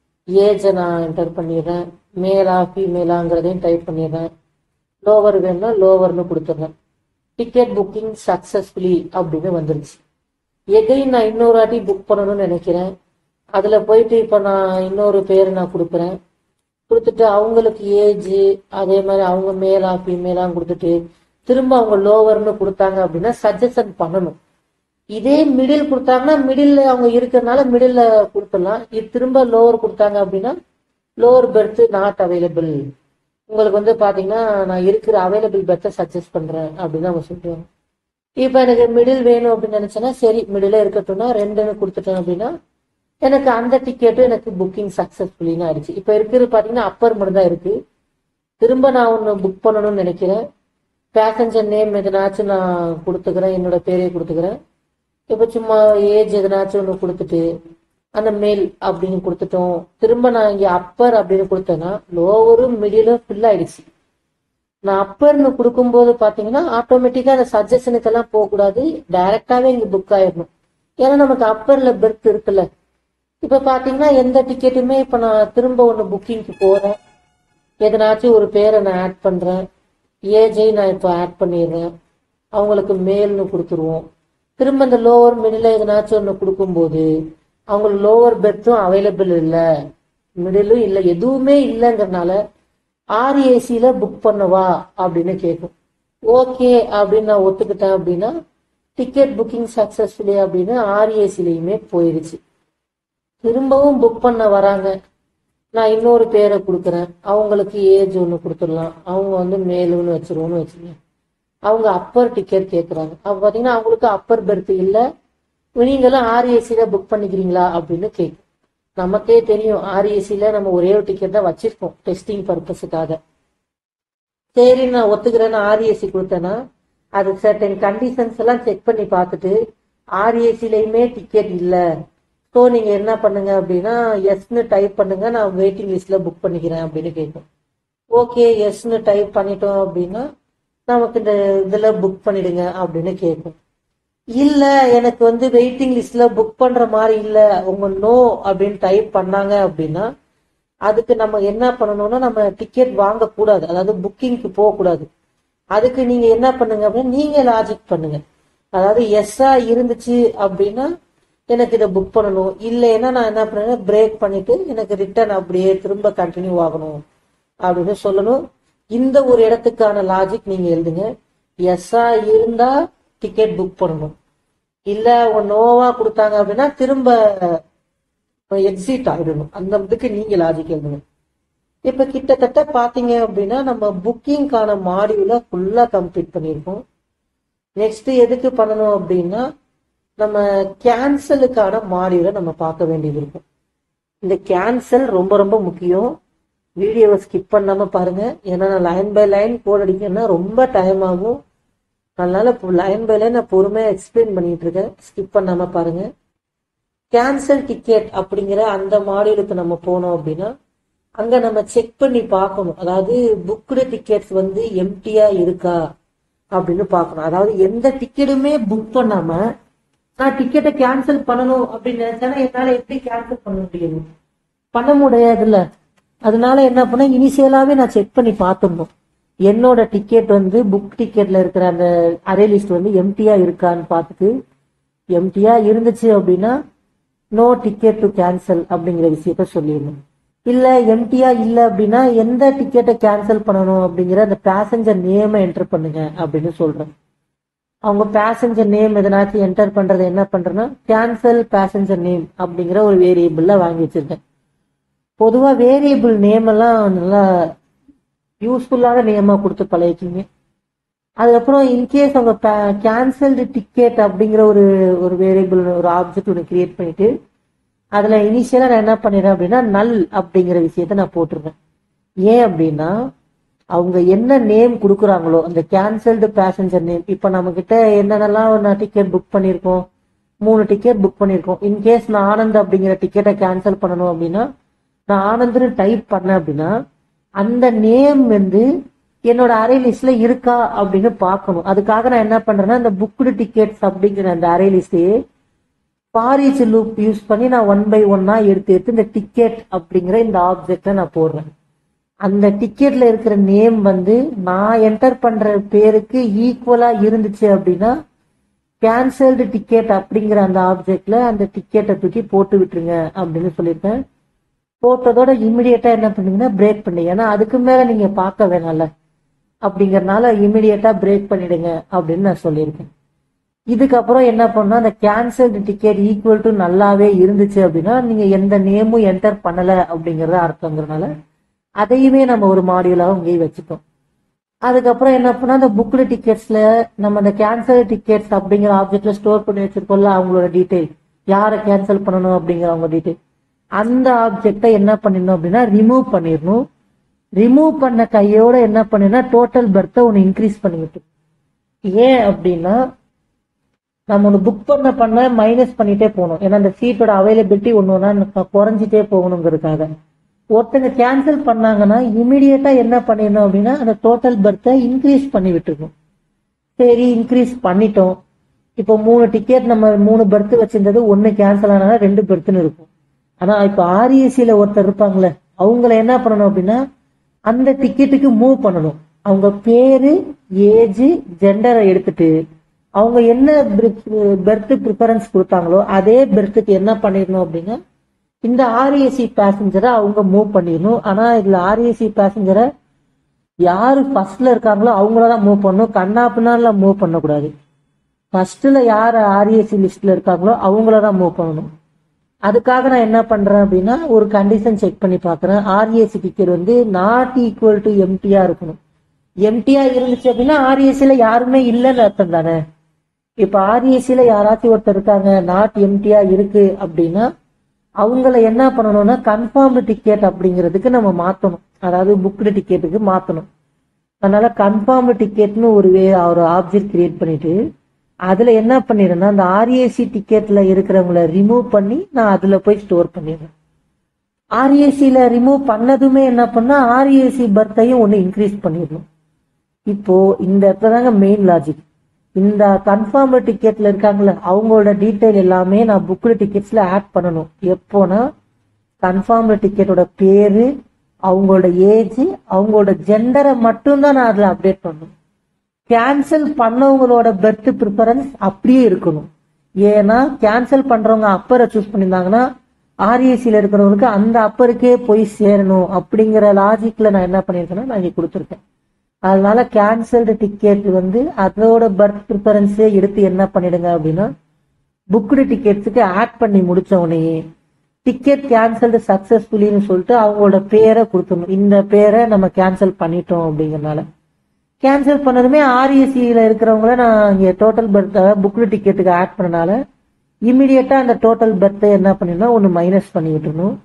S1: ஏஜை நான் என்டர் பண்ணிடுறேன் மேலா ஃபீமேலாங்கிறதையும் டைப் பண்ணிடுறேன் லோவர் வேணும்னா லோவர்னு கொடுத்துட்றேன் டிக்கெட் புக்கிங் சக்சஸ்ஃபுல்லி அப்படின்னு வந்துருச்சு எகைன் நான் இன்னொரு வாட்டி புக் பண்ணணும்னு நினைக்கிறேன் அதுல போயிட்டு இப்போ நான் இன்னொரு பேர் நான் கொடுக்குறேன் கொடுத்துட்டு அவங்களுக்கு ஏஜ் அதே மாதிரி அவங்க மேலா ஃபீமேலா கொடுத்துட்டு திரும்ப அவங்க லோவர்னு கொடுத்தாங்க அப்படின்னா சஜஷன் பண்ணணும் இதே மிடில் கொடுத்தாங்கன்னா மிடில் அவங்க இருக்கிறதுனால மிடில் கொடுத்துடலாம் இது திரும்ப லோவர் கொடுத்தாங்க அப்படின்னா லோவர் பெர்த் நாட் அவைலபிள் உங்களுக்கு வந்து பாத்தீங்கன்னா நான் இருக்கிற அவைலபிள் பெர்த்தை சஜஸ்ட் பண்றேன் அப்படின்னு அவங்க சொல்லுவாங்க இப்போ எனக்கு மிடில் வேணும் அப்படின்னு நினைச்சேன்னா சரி மிடில் இருக்கட்டும்னா ரெண்டுன்னு கொடுத்துட்டேன் அப்படின்னா எனக்கு அந்த டிக்கெட்டும் எனக்கு புக்கிங் சக்சஸ்ஃபுல்லின்னு ஆயிடுச்சு இப்போ இருக்கிறது பாத்தீங்கன்னா அப்பர் மட்டும் தான் இருக்கு திரும்ப நான் ஒன்று புக் பண்ணணும்னு நினைக்கிறேன் பேசஞ்சர் நேம் எதனாச்சும் நான் கொடுத்துக்கிறேன் என்னோட பேரே கொடுத்துக்கிறேன் இப்போ சும்மா ஏஜ் எதனாச்சும் ஒன்று கொடுத்துட்டு அந்த மேல் அப்படின்னு கொடுத்துட்டோம் திரும்ப நான் இங்கே அப்பர் அப்படின்னு கொடுத்தேன்னா லோவரும் மிடிலும் ஃபில் ஆயிடுச்சு நான் அப்பர்னு கொடுக்கும்போது பார்த்தீங்கன்னா ஆட்டோமேட்டிக்காக அந்த சஜஷனுக்கெல்லாம் போகக்கூடாது டைரக்டாகவே இங்கே புக் ஆயிடணும் ஏன்னா நமக்கு அப்பர்ல பெர்த் இருக்குல்ல இப்போ பார்த்தீங்கன்னா எந்த டிக்கெட்டுமே இப்போ நான் திரும்ப ஒன்று புக்கிங்க்கு போகிறேன் எதனாச்சும் ஒரு பேரை நான் ஆட் பண்ணுறேன் ஏஜை நான் இப்போ ஆட் பண்ணிடுறேன் அவங்களுக்கு மேல்னு கொடுத்துருவோம் திரும்ப இந்த லோவர் மிடில் எதனாச்சும் ஒன்று கொடுக்கும்போது அவங்களுக்கு லோவர் பெர்த்தும் அவைலபிள் இல்லை மிடிலும் இல்லை எதுவுமே இல்லைங்கிறனால ஆர்ஏசியில புக் பண்ணவா அப்படின்னு கேட்கும் ஓகே அப்படின்னு நான் ஒத்துக்கிட்டேன் அப்படின்னா டிக்கெட் புக்கிங் சக்சஸ்ஃபுல்லி அப்படின்னு ஆர்ஏசிலையுமே போயிடுச்சு திரும்பவும் புக் பண்ண வராங்க நான் இன்னொரு பேரை கொடுக்குறேன் அவங்களுக்கு ஏஜ் ஒன்று கொடுத்துடலாம் அவங்க வந்து மேலுன்னு வச்சிருவோம்னு வச்சுக்கோங்க அவங்க அப்பர் டிக்கெட் கேட்குறாங்க அப்போ பார்த்தீங்கன்னா அவங்களுக்கு அப்பர் பெர்த் இல்லை நீங்களும் ஆர்ஏசியில புக் பண்ணிக்கிறீங்களா அப்படின்னு கேட்கும் நமக்கே தெரியும் ஆர்ஏசியில நம்ம ஒரே ஒரு டிக்கெட் தான் வச்சிருக்கோம் டெஸ்டிங் பர்பஸுக்காக சரி நான் ஒத்துக்கிறேன்னு ஆர்ஏசி கொடுத்தேன்னா அது சர்டன் கண்டிஷன்ஸ் எல்லாம் செக் பண்ணி பார்த்துட்டு ஆர்ஏசிலையுமே டிக்கெட் இல்லை ஸோ நீங்க என்ன பண்ணுங்க அப்படின்னா எஸ்னு டைப் பண்ணுங்க நான் வெயிட்டிங் லிஸ்ட்ல புக் பண்ணிக்கிறேன் அப்படின்னு கேட்கும் ஓகே எஸ்னு டைப் பண்ணிட்டோம் அப்படின்னா நமக்கு இந்த இதுல புக் பண்ணிடுங்க அப்படின்னு கேட்கும் இல்ல எனக்கு வந்து வெயிட்டிங் லிஸ்ட்ல புக் பண்ற மாதிரி இல்ல உங்க நோ அப்படின்னு டைப் பண்ணாங்க அப்படின்னா அதுக்கு நம்ம என்ன பண்ணணும்னா நம்ம டிக்கெட் வாங்க கூடாது அதாவது புக்கிங்க்கு போக கூடாது அதுக்கு நீங்க என்ன பண்ணுங்க அப்படின்னா நீங்க லாஜிக் பண்ணுங்க அதாவது எஸ்ஸா இருந்துச்சு அப்படின்னா எனக்கு இதை புக் பண்ணணும் இல்லைன்னா நான் என்ன பண்ணுவேன் பிரேக் பண்ணிட்டு எனக்கு ரிட்டர்ன் அப்படியே திரும்ப கண்டினியூ ஆகணும் அப்படின்னு சொல்லணும் இந்த ஒரு இடத்துக்கான லாஜிக் நீங்க எழுதுங்க எஸ்ஸா இருந்தா டிக்கெட் புக் பண்ணணும் இல்ல அவங்க நோவா கொடுத்தாங்க அப்படின்னா திரும்ப எக்ஸிட் ஆயிடணும் அந்த இதுக்கு நீங்க லாஜிக் எழுதணும் இப்ப கிட்டத்தட்ட பாத்தீங்க அப்படின்னா நம்ம புக்கிங்கான மாடியூல ஃபுல்லா கம்ப்ளீட் பண்ணியிருக்கோம் நெக்ஸ்ட் எதுக்கு பண்ணணும் அப்படின்னா நம்ம கேன்சலுக்கான மாடியூலை நம்ம பார்க்க வேண்டியது இருக்கும் இந்த கேன்சல் ரொம்ப ரொம்ப முக்கியம் வீடியோவை ஸ்கிப் பண்ணாம பாருங்க ஏன்னா நான் லைன் பை லைன் கோட் அடிக்கணும்னா ரொம்ப டைம் ஆகும் அதனால லைன் பை லைன் நான் பொறுமையா எக்ஸ்பிளைன் பண்ணிட்டு இருக்கேன் ஸ்கிப் பண்ணாம பாருங்க கேன்சல் டிக்கெட் அப்படிங்கிற அந்த மாடியூலுக்கு நம்ம போனோம் அப்படின்னா அங்க நம்ம செக் பண்ணி பார்க்கணும் அதாவது புக்டு டிக்கெட்ஸ் வந்து எம்டியா இருக்கா அப்படின்னு பார்க்கணும் அதாவது எந்த டிக்கெட்டுமே புக் பண்ணாம நான் டிக்கெட்டை கேன்சல் பண்ணணும் அப்படின்னு நினைச்சேன்னா என்னால எப்படி கேன்சல் பண்ண முடியும் பண்ண முடியாதுல்ல அதனால என்ன பண்ண இனிஷியலாவே நான் செக் பண்ணி பார்த்துடணும் என்னோட டிக்கெட் வந்து புக் டிக்கெட்ல இருக்கிற அந்த அரே லிஸ்ட் வந்து எம்டியா இருக்கான்னு பார்த்துட்டு எம்டியா இருந்துச்சு அப்படின்னா நோ டிக்கெட் டு கேன்சல் அப்படிங்கிற விஷயத்த சொல்லிடணும் இல்ல எம்டியா இல்ல அப்படின்னா எந்த டிக்கெட்டை கேன்சல் பண்ணணும் அப்படிங்கிற அந்த பேசஞ்சர் நேமை என்டர் பண்ணுங்க அப்படின்னு சொல்றேன் அவங்க பேசஞ்சர் நேம் எதனாச்சும் என்டர் பண்றது என்ன பண்றேன்னா கேன்சல் பேசஞ்சர் நேம் அப்படிங்கிற ஒரு வேரியபிள்ல வாங்கி வச்சிருக்கேன் பொதுவா வேரியபிள் நேம் எல்லாம் நல்லா யூஸ்ஃபுல்லான நேமா கொடுத்து பழகிக்கிங்க அதுக்கப்புறம் இன்கேஸ் அவங்க கேன்சல்டு டிக்கெட் அப்படிங்கிற ஒரு ஒரு வேரியபிள் ஒரு ஆப்ஜெக்ட் ஒன்று கிரியேட் பண்ணிட்டு அதுல இனிஷியலா நான் என்ன பண்ணிடுறேன் அப்படின்னா நல் அப்படிங்கிற விஷயத்த நான் போட்டுருவேன் ஏன் அப்படின்னா அவங்க என்ன நேம் கொடுக்குறாங்களோ அந்த கேன்சல்டு பேசஞ்சர் நேம் இப்போ நம்ம கிட்ட என்னென்னலாம் நான் டிக்கெட் புக் பண்ணியிருக்கோம் மூணு டிக்கெட் புக் பண்ணியிருக்கோம் இன்கேஸ் நான் ஆனந்த் அப்படிங்கிற டிக்கெட்டை கேன்சல் பண்ணணும் அப்படின்னா நான் ஆனந்த்னு டைப் பண்ணேன் அப்படின்னா அந்த நேம் வந்து என்னோட அரே லிஸ்ட்ல இருக்கா அப்படின்னு பார்க்கணும் அதுக்காக நான் என்ன பண்றேன்னா இந்த புக்டு டிக்கெட்ஸ் அப்படிங்கிற அந்த அரே லிஸ்டையே ஃபாரிச் லூப் யூஸ் பண்ணி நான் ஒன் பை ஒன்னா எடுத்து எடுத்து இந்த டிக்கெட் அப்படிங்கிற இந்த ஆப்ஜெக்ட நான் போடுறேன் அந்த டிக்கெட்ல இருக்கிற நேம் வந்து நான் என்டர் பண்ற பேருக்கு ஈக்குவலா இருந்துச்சு அப்படின்னா கேன்சல்டு டிக்கெட் அப்படிங்கிற அந்த ஆப்ஜெக்ட்ல அந்த டிக்கெட்டை தூக்கி போட்டு விட்டுருங்க அப்படின்னு சொல்லியிருக்கேன் போட்டதோட இமிடியேட்டா என்ன பண்ணுங்கன்னா பிரேக் பண்ணுங்க ஏன்னா அதுக்கு மேல நீங்க பார்க்க வேணாம்ல அப்படிங்கறதுனால இமிடியேட்டா பிரேக் பண்ணிடுங்க அப்படின்னு நான் சொல்லியிருக்கேன் இதுக்கப்புறம் என்ன பண்ணா அந்த கேன்சல்டு டிக்கெட் ஈக்குவல் டு நல்லாவே இருந்துச்சு அப்படின்னா நீங்க எந்த நேமும் என்டர் பண்ணல அப்படிங்கறத அர்த்தங்கிறதுனால அதையுமே நம்ம ஒரு மாடியூலாக இங்கேயே வச்சுட்டோம் அதுக்கப்புறம் என்ன பண்ணா அந்த புக்டு டிக்கெட்ஸ்ல நம்ம அந்த கேன்சல் டிக்கெட்ஸ் அப்படிங்கிற ஆப்ஜெக்ட்ல ஸ்டோர் பண்ணி வச்சிருக்கோம்ல அவங்களோட டீடைல் யாரை கேன்சல் பண்ணணும் அப்படிங்கிற அவங்க டீடைல் அந்த ஆப்ஜெக்டை என்ன பண்ணிடணும் அப்படின்னா ரிமூவ் பண்ணிடணும் ரிமூவ் பண்ண கையோட என்ன பண்ணினா டோட்டல் பர்த்தை ஒன்று இன்க்ரீஸ் பண்ணிவிட்டு ஏன் அப்படின்னா நம்ம ஒன்று புக் பண்ண பண்ண மைனஸ் பண்ணிட்டே போகணும் ஏன்னா அந்த சீட்டோட அவைலபிலிட்டி ஒன்று ஒன்றா குறைஞ்சிட்டே போகணுங்கிறதுக்காக ஒருத்தங்க கேன்சல் பண்ணாங்கன்னா இமிடியேட்டா என்ன பண்ணிடணும் அப்படின்னா அந்த டோட்டல் பர்த்தை இன்க்ரீஸ் பண்ணி விட்டுருக்கணும் சரி இன்க்ரீஸ் பண்ணிட்டோம் இப்போ மூணு டிக்கெட் நம்ம மூணு பர்த் வச்சிருந்தது ஒன்னு கேன்சல் ஆனா ரெண்டு பர்த்னு இருக்கும் ஆனா இப்போ ஆர்இசியில ஒருத்தர் இருப்பாங்களே அவங்கள என்ன பண்ணணும் அப்படின்னா அந்த டிக்கெட்டுக்கு மூவ் பண்ணணும் அவங்க பேரு ஏஜ் ஜெண்டரை எடுத்துட்டு அவங்க என்ன பெர்த் ப்ரிஃபரன்ஸ் கொடுத்தாங்களோ அதே பெர்த்துக்கு என்ன பண்ணிடணும் அப்படின்னா இந்த ஆர்ஏசி பேசஞ்சரை அவங்க மூவ் பண்ணிடணும் ஆனா இதுல ஆர்ஏசி பேசஞ்சரை யாரு ஃபர்ஸ்ட்ல இருக்காங்களோ அவங்கள தான் மூவ் பண்ணணும் கண்ணா பின்னால மூவ் பண்ணக்கூடாது ஃபர்ஸ்ட்ல யார் ஆர்ஏசி லிஸ்ட்ல இருக்காங்களோ அவங்கள தான் மூவ் பண்ணணும் அதுக்காக நான் என்ன பண்றேன் அப்படின்னா ஒரு கண்டிஷன் செக் பண்ணி பார்க்கறேன் ஆர்ஏசி டிக்கெட் வந்து நாட் ஈக்குவல் டு எம்டியா இருக்கணும் எம்டியா இருந்துச்சு அப்படின்னா ஆர்ஏசில யாருமே இல்லைன்னு அர்த்தம் தானே இப்ப ஆர்ஏசில யாராச்சும் ஒருத்தர் இருக்காங்க நாட் எம்டியா இருக்கு அப்படின்னா அவங்கள என்ன பண்ணணும்னா கன்ஃபார்ம்டு டிக்கெட் அப்படிங்கிறதுக்கு நம்ம மாத்தணும் அதாவது புக்டு டிக்கெட்டுக்கு மாத்தணும் அதனால கன்ஃபார்ம்டு டிக்கெட்னு ஒரு வே ஒரு ஆப்ஜெக்ட் கிரியேட் பண்ணிட்டு அதுல என்ன பண்ணிடுறேன்னா அந்த ஆர்ஏசி டிக்கெட்ல இருக்கிறவங்கள ரிமூவ் பண்ணி நான் அதுல போய் ஸ்டோர் பண்ணிடுறேன் ஆர்ஏசியில ரிமூவ் பண்ணதுமே என்ன பண்ணா ஆர்ஏசி பர்த்தையும் ஒன்று இன்க்ரீஸ் பண்ணிடணும் இப்போ இந்த இடத்துல தாங்க மெயின் லாஜிக் இந்த கன்ஃபார்ம் டிக்கெட்ல இருக்காங்கல்ல அவங்களோட டீட்டெயில் எல்லாமே நான் புக்டு டிக்கெட்ஸ்ல ஆட் பண்ணணும் எப்போனா கன்ஃபார்ம் டிக்கெட்டோட பேரு அவங்களோட ஏஜ் அவங்களோட ஜெண்டரை மட்டும்தான் நான் அதுல அப்டேட் பண்ணணும் கேன்சல் பண்ணவங்களோட பெர்த் ப்ரிஃபரன்ஸ் அப்படியே இருக்கணும் ஏன்னா கேன்சல் பண்றவங்க அப்பரை சூஸ் பண்ணியிருந்தாங்கன்னா ஆர்ஏசியில் இருக்கிறவங்களுக்கு அந்த அப்பருக்கே போய் சேரணும் அப்படிங்கிற லாஜிக்ல நான் என்ன பண்ணியிருக்கேன்னா நான் இங்க கொடுத்துருக்கேன் அதனால கேன்சல்டு டிக்கெட் வந்து அதோட பர்த் ப்ரிஃபரன்ஸே எடுத்து என்ன பண்ணிடுங்க அப்படின்னா புக்டு டிக்கெட்ஸுக்கு ஆட் பண்ணி முடிச்ச உடனே டிக்கெட் கேன்சல்டு சக்சஸ்ஃபுல்லின்னு சொல்லிட்டு அவங்களோட பேரை கொடுத்துடணும் இந்த பேரை நம்ம கேன்சல் பண்ணிட்டோம் அப்படிங்கறனால கேன்சல் பண்ணதுமே ஆர்இசியில இருக்கிறவங்கள நான் இங்க டோட்டல் பர்த் புக்டு டிக்கெட்டுக்கு ஆட் பண்ணனால இமிடியட்டா அந்த டோட்டல் பர்த்தை என்ன பண்ணிடணும் ஒன்னு மைனஸ் பண்ணி விட்டுறணும்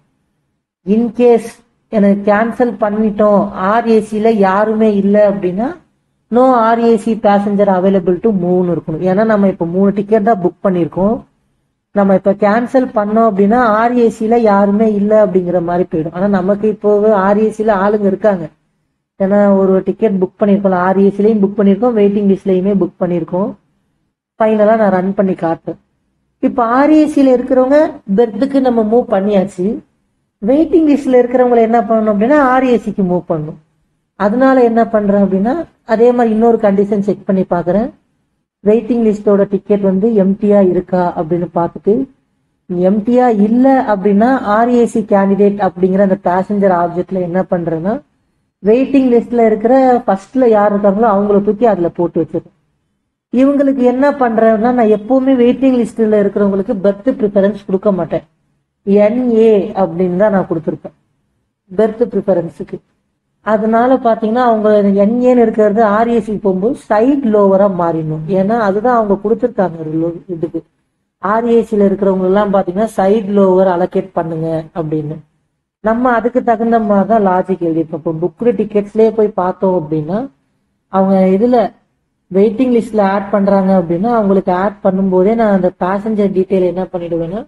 S1: இன்கேஸ் எனக்கு கேன்சல் பண்ணிட்டோம் ஆர்ஏசியில யாருமே இல்லை அப்படின்னா no RAC passenger available to மூணு இருக்கணும் ஏன்னா நம்ம இப்போ மூணு டிக்கெட் தான் புக் பண்ணியிருக்கோம் நம்ம இப்போ கேன்சல் பண்ணோம் அப்படின்னா ஆர்ஏசியில யாருமே இல்லை அப்படிங்கிற மாதிரி போயிடும் ஆனால் நமக்கு இப்போ ஆர்ஏசியில ஆளுங்க இருக்காங்க ஏன்னா ஒரு டிக்கெட் புக் பண்ணியிருக்கோம் ஆர்ஏசிலையும் புக் பண்ணியிருக்கோம் வெயிட்டிங் லிஸ்ட்லையுமே புக் பண்ணியிருக்கோம் ஃபைனலாக நான் ரன் பண்ணி காட்டுறேன் இப்போ ஆர்ஏசியில் இருக்கிறவங்க பெர்த்துக்கு நம்ம மூவ் பண்ணியாச்சு வெயிட்டிங் லிஸ்ட்ல இருக்கிறவங்களை என்ன பண்ணணும் அப்படின்னா ஆர்ஏசிக்கு மூவ் பண்ணணும் அதனால என்ன பண்றேன் அப்படின்னா அதே மாதிரி இன்னொரு கண்டிஷன் செக் பண்ணி பார்க்குறேன் வெயிட்டிங் லிஸ்டோட டிக்கெட் வந்து எம்டியா இருக்கா அப்படின்னு பார்த்துட்டு எம்டியா இல்லை அப்படின்னா ஆர்ஏசி கேண்டிடேட் அப்படிங்கிற அந்த பேசஞ்சர் ஆப்ஜெக்ட்ல என்ன பண்றேன்னா வெயிட்டிங் லிஸ்ட்ல இருக்கிற ஃபர்ஸ்ட்ல யார் இருக்காங்களோ அவங்கள தூக்கி அதுல போட்டு வச்சிருக்கேன் இவங்களுக்கு என்ன பண்றேன்னா நான் எப்பவுமே வெயிட்டிங் லிஸ்ட்ல இருக்கிறவங்களுக்கு பெர்த் ப்ரிஃபரன்ஸ் கொடுக்க மாட்டேன் என்ஏ அப்படின்னு தான் நான் கொடுத்துருப்பேன் பெர்த் ப்ரிஃபரன்ஸுக்கு அதனால பாத்தீங்கன்னா அவங்க என்ஏன்னு இருக்கிறது ஆர்ஏசி போகும்போது சைட் லோவரா மாறிடணும் ஏன்னா அதுதான் அவங்க கொடுத்துருக்காங்க ஒரு lo- இதுக்கு ஆர்ஏசியில் இருக்கிறவங்க எல்லாம் பாத்தீங்கன்னா சைட் லோவர் அலோகேட் பண்ணுங்க அப்படின்னு நம்ம அதுக்கு தகுந்த மாதிரி தான் லாஜிக் எழுதியிருப்போம் இப்போ புக்டு டிக்கெட்ஸ்லயே போய் பார்த்தோம் அப்படின்னா அவங்க இதுல வெயிட்டிங் லிஸ்ட்ல ஆட் பண்றாங்க அப்படின்னா அவங்களுக்கு ஆட் பண்ணும்போதே நான் அந்த பேசஞ்சர் டீட்டெயில் என்ன பண்ணிடுவேன்னா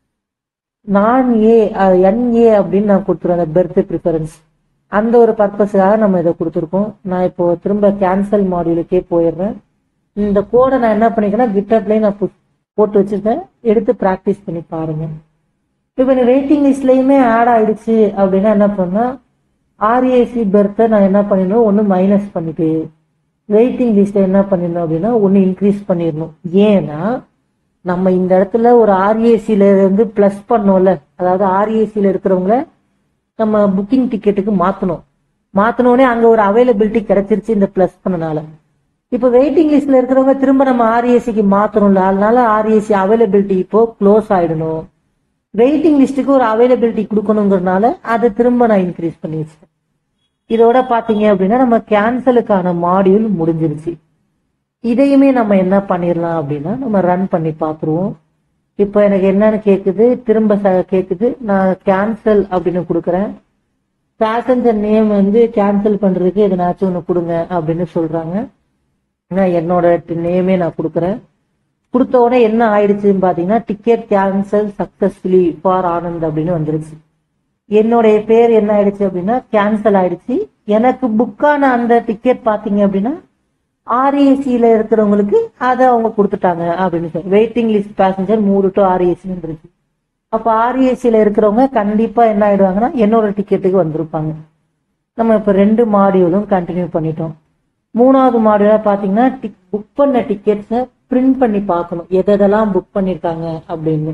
S1: நான் ஏ என்ஏ அப்படின்னு நான் கொடுத்துருவேன் அந்த பெர்த் ப்ரிஃபரன்ஸ் அந்த ஒரு பர்பஸுக்காக நம்ம இதை கொடுத்துருக்கோம் நான் இப்போ திரும்ப கேன்சல் மாடியூலுக்கே போயிடுறேன் இந்த கோடை நான் என்ன பண்ணிக்கிறேன்னா கிட்டப்லேயே நான் பு- போட்டு வச்சிருக்கேன் எடுத்து ப்ராக்டிஸ் பண்ணி பாருங்க இப்போ இந்த வெயிட்டிங் லிஸ்ட்லயுமே ஆட் ஆயிடுச்சு அப்படின்னா என்ன பண்ணா ஆர்ஏசி பெர்த்தை நான் என்ன பண்ணிடணும் ஒன்று மைனஸ் பண்ணிட்டு வெயிட்டிங் லிஸ்ட்டை என்ன பண்ணிடணும் அப்படின்னா ஒன்று இன்க்ரீஸ் பண்ணிடணும் ஏன்னா நம்ம இந்த இடத்துல ஒரு ஆர்ஏசியில இருந்து ப்ளஸ் பண்ணோம்ல அதாவது ஆர்ஏசியில இருக்கிறவங்கள நம்ம புக்கிங் டிக்கெட்டுக்கு மாத்தணும் மாத்தினோடனே அங்க ஒரு அவைலபிலிட்டி கிடைச்சிருச்சு இந்த ப்ளஸ் பண்ணனால இப்போ வெயிட்டிங் லிஸ்ட்ல இருக்கிறவங்க திரும்ப நம்ம ஆர்ஏசிக்கு மாத்தணும்ல அதனால ஆர்ஏசி அவைலபிலிட்டி இப்போ க்ளோஸ் ஆயிடணும் வெயிட்டிங் லிஸ்ட்டுக்கு ஒரு அவைலபிலிட்டி கொடுக்கணுங்கிறதுனால அதை திரும்ப நான் இன்க்ரீஸ் பண்ணி வச்சிட்டேன் இதோட பாத்தீங்க அப்படின்னா நம்ம கேன்சலுக்கான மாடியூல் முடிஞ்சிருச்சு இதையுமே நம்ம என்ன பண்ணிடலாம் அப்படின்னா நம்ம ரன் பண்ணி பார்த்துருவோம் இப்போ எனக்கு என்னன்னு கேக்குது திரும்ப ச- கேக்குது நான் கேன்சல் அப்படின்னு கொடுக்குறேன் பேசஞ்சர் நேம் வந்து கேன்சல் பண்றதுக்கு எதனாச்சும் ஒன்று கொடுங்க அப்படின்னு சொல்றாங்க நான் என்னோட நேமே நான் கொடுக்குறேன் கொடுத்த உடனே என்ன ஆயிடுச்சுன்னு பாத்தீங்கன்னா ticket cancel successfully for Anand அப்படின்னு வந்துருச்சு என்னுடைய பேர் என்ன ஆயிடுச்சு அப்படின்னா கேன்சல் ஆயிடுச்சு எனக்கு புக்கான அந்த டிக்கெட் பாத்தீங்க அப்படின்னா ஆர்ஏசியில இருக்கிறவங்களுக்கு அதை அவங்க கொடுத்துட்டாங்க அப்படின்னு சொல்லி வெயிட்டிங் லிஸ்ட் பேசஞ்சர் மூணு டு ஆர்ஏசி இருக்கு அப்ப ஆர்ஏசியில இருக்கிறவங்க கண்டிப்பா என்ன ஆயிடுவாங்கன்னா என்னோட டிக்கெட்டுக்கு வந்திருப்பாங்க நம்ம இப்ப ரெண்டு மாடியூலும் கண்டினியூ பண்ணிட்டோம் மூணாவது மாடியூலா பாத்தீங்கன்னா புக் பண்ண டிக்கெட்ஸை பிரிண்ட் பண்ணி பார்க்கணும் எது எதெல்லாம் புக் பண்ணிருக்காங்க அப்படின்னு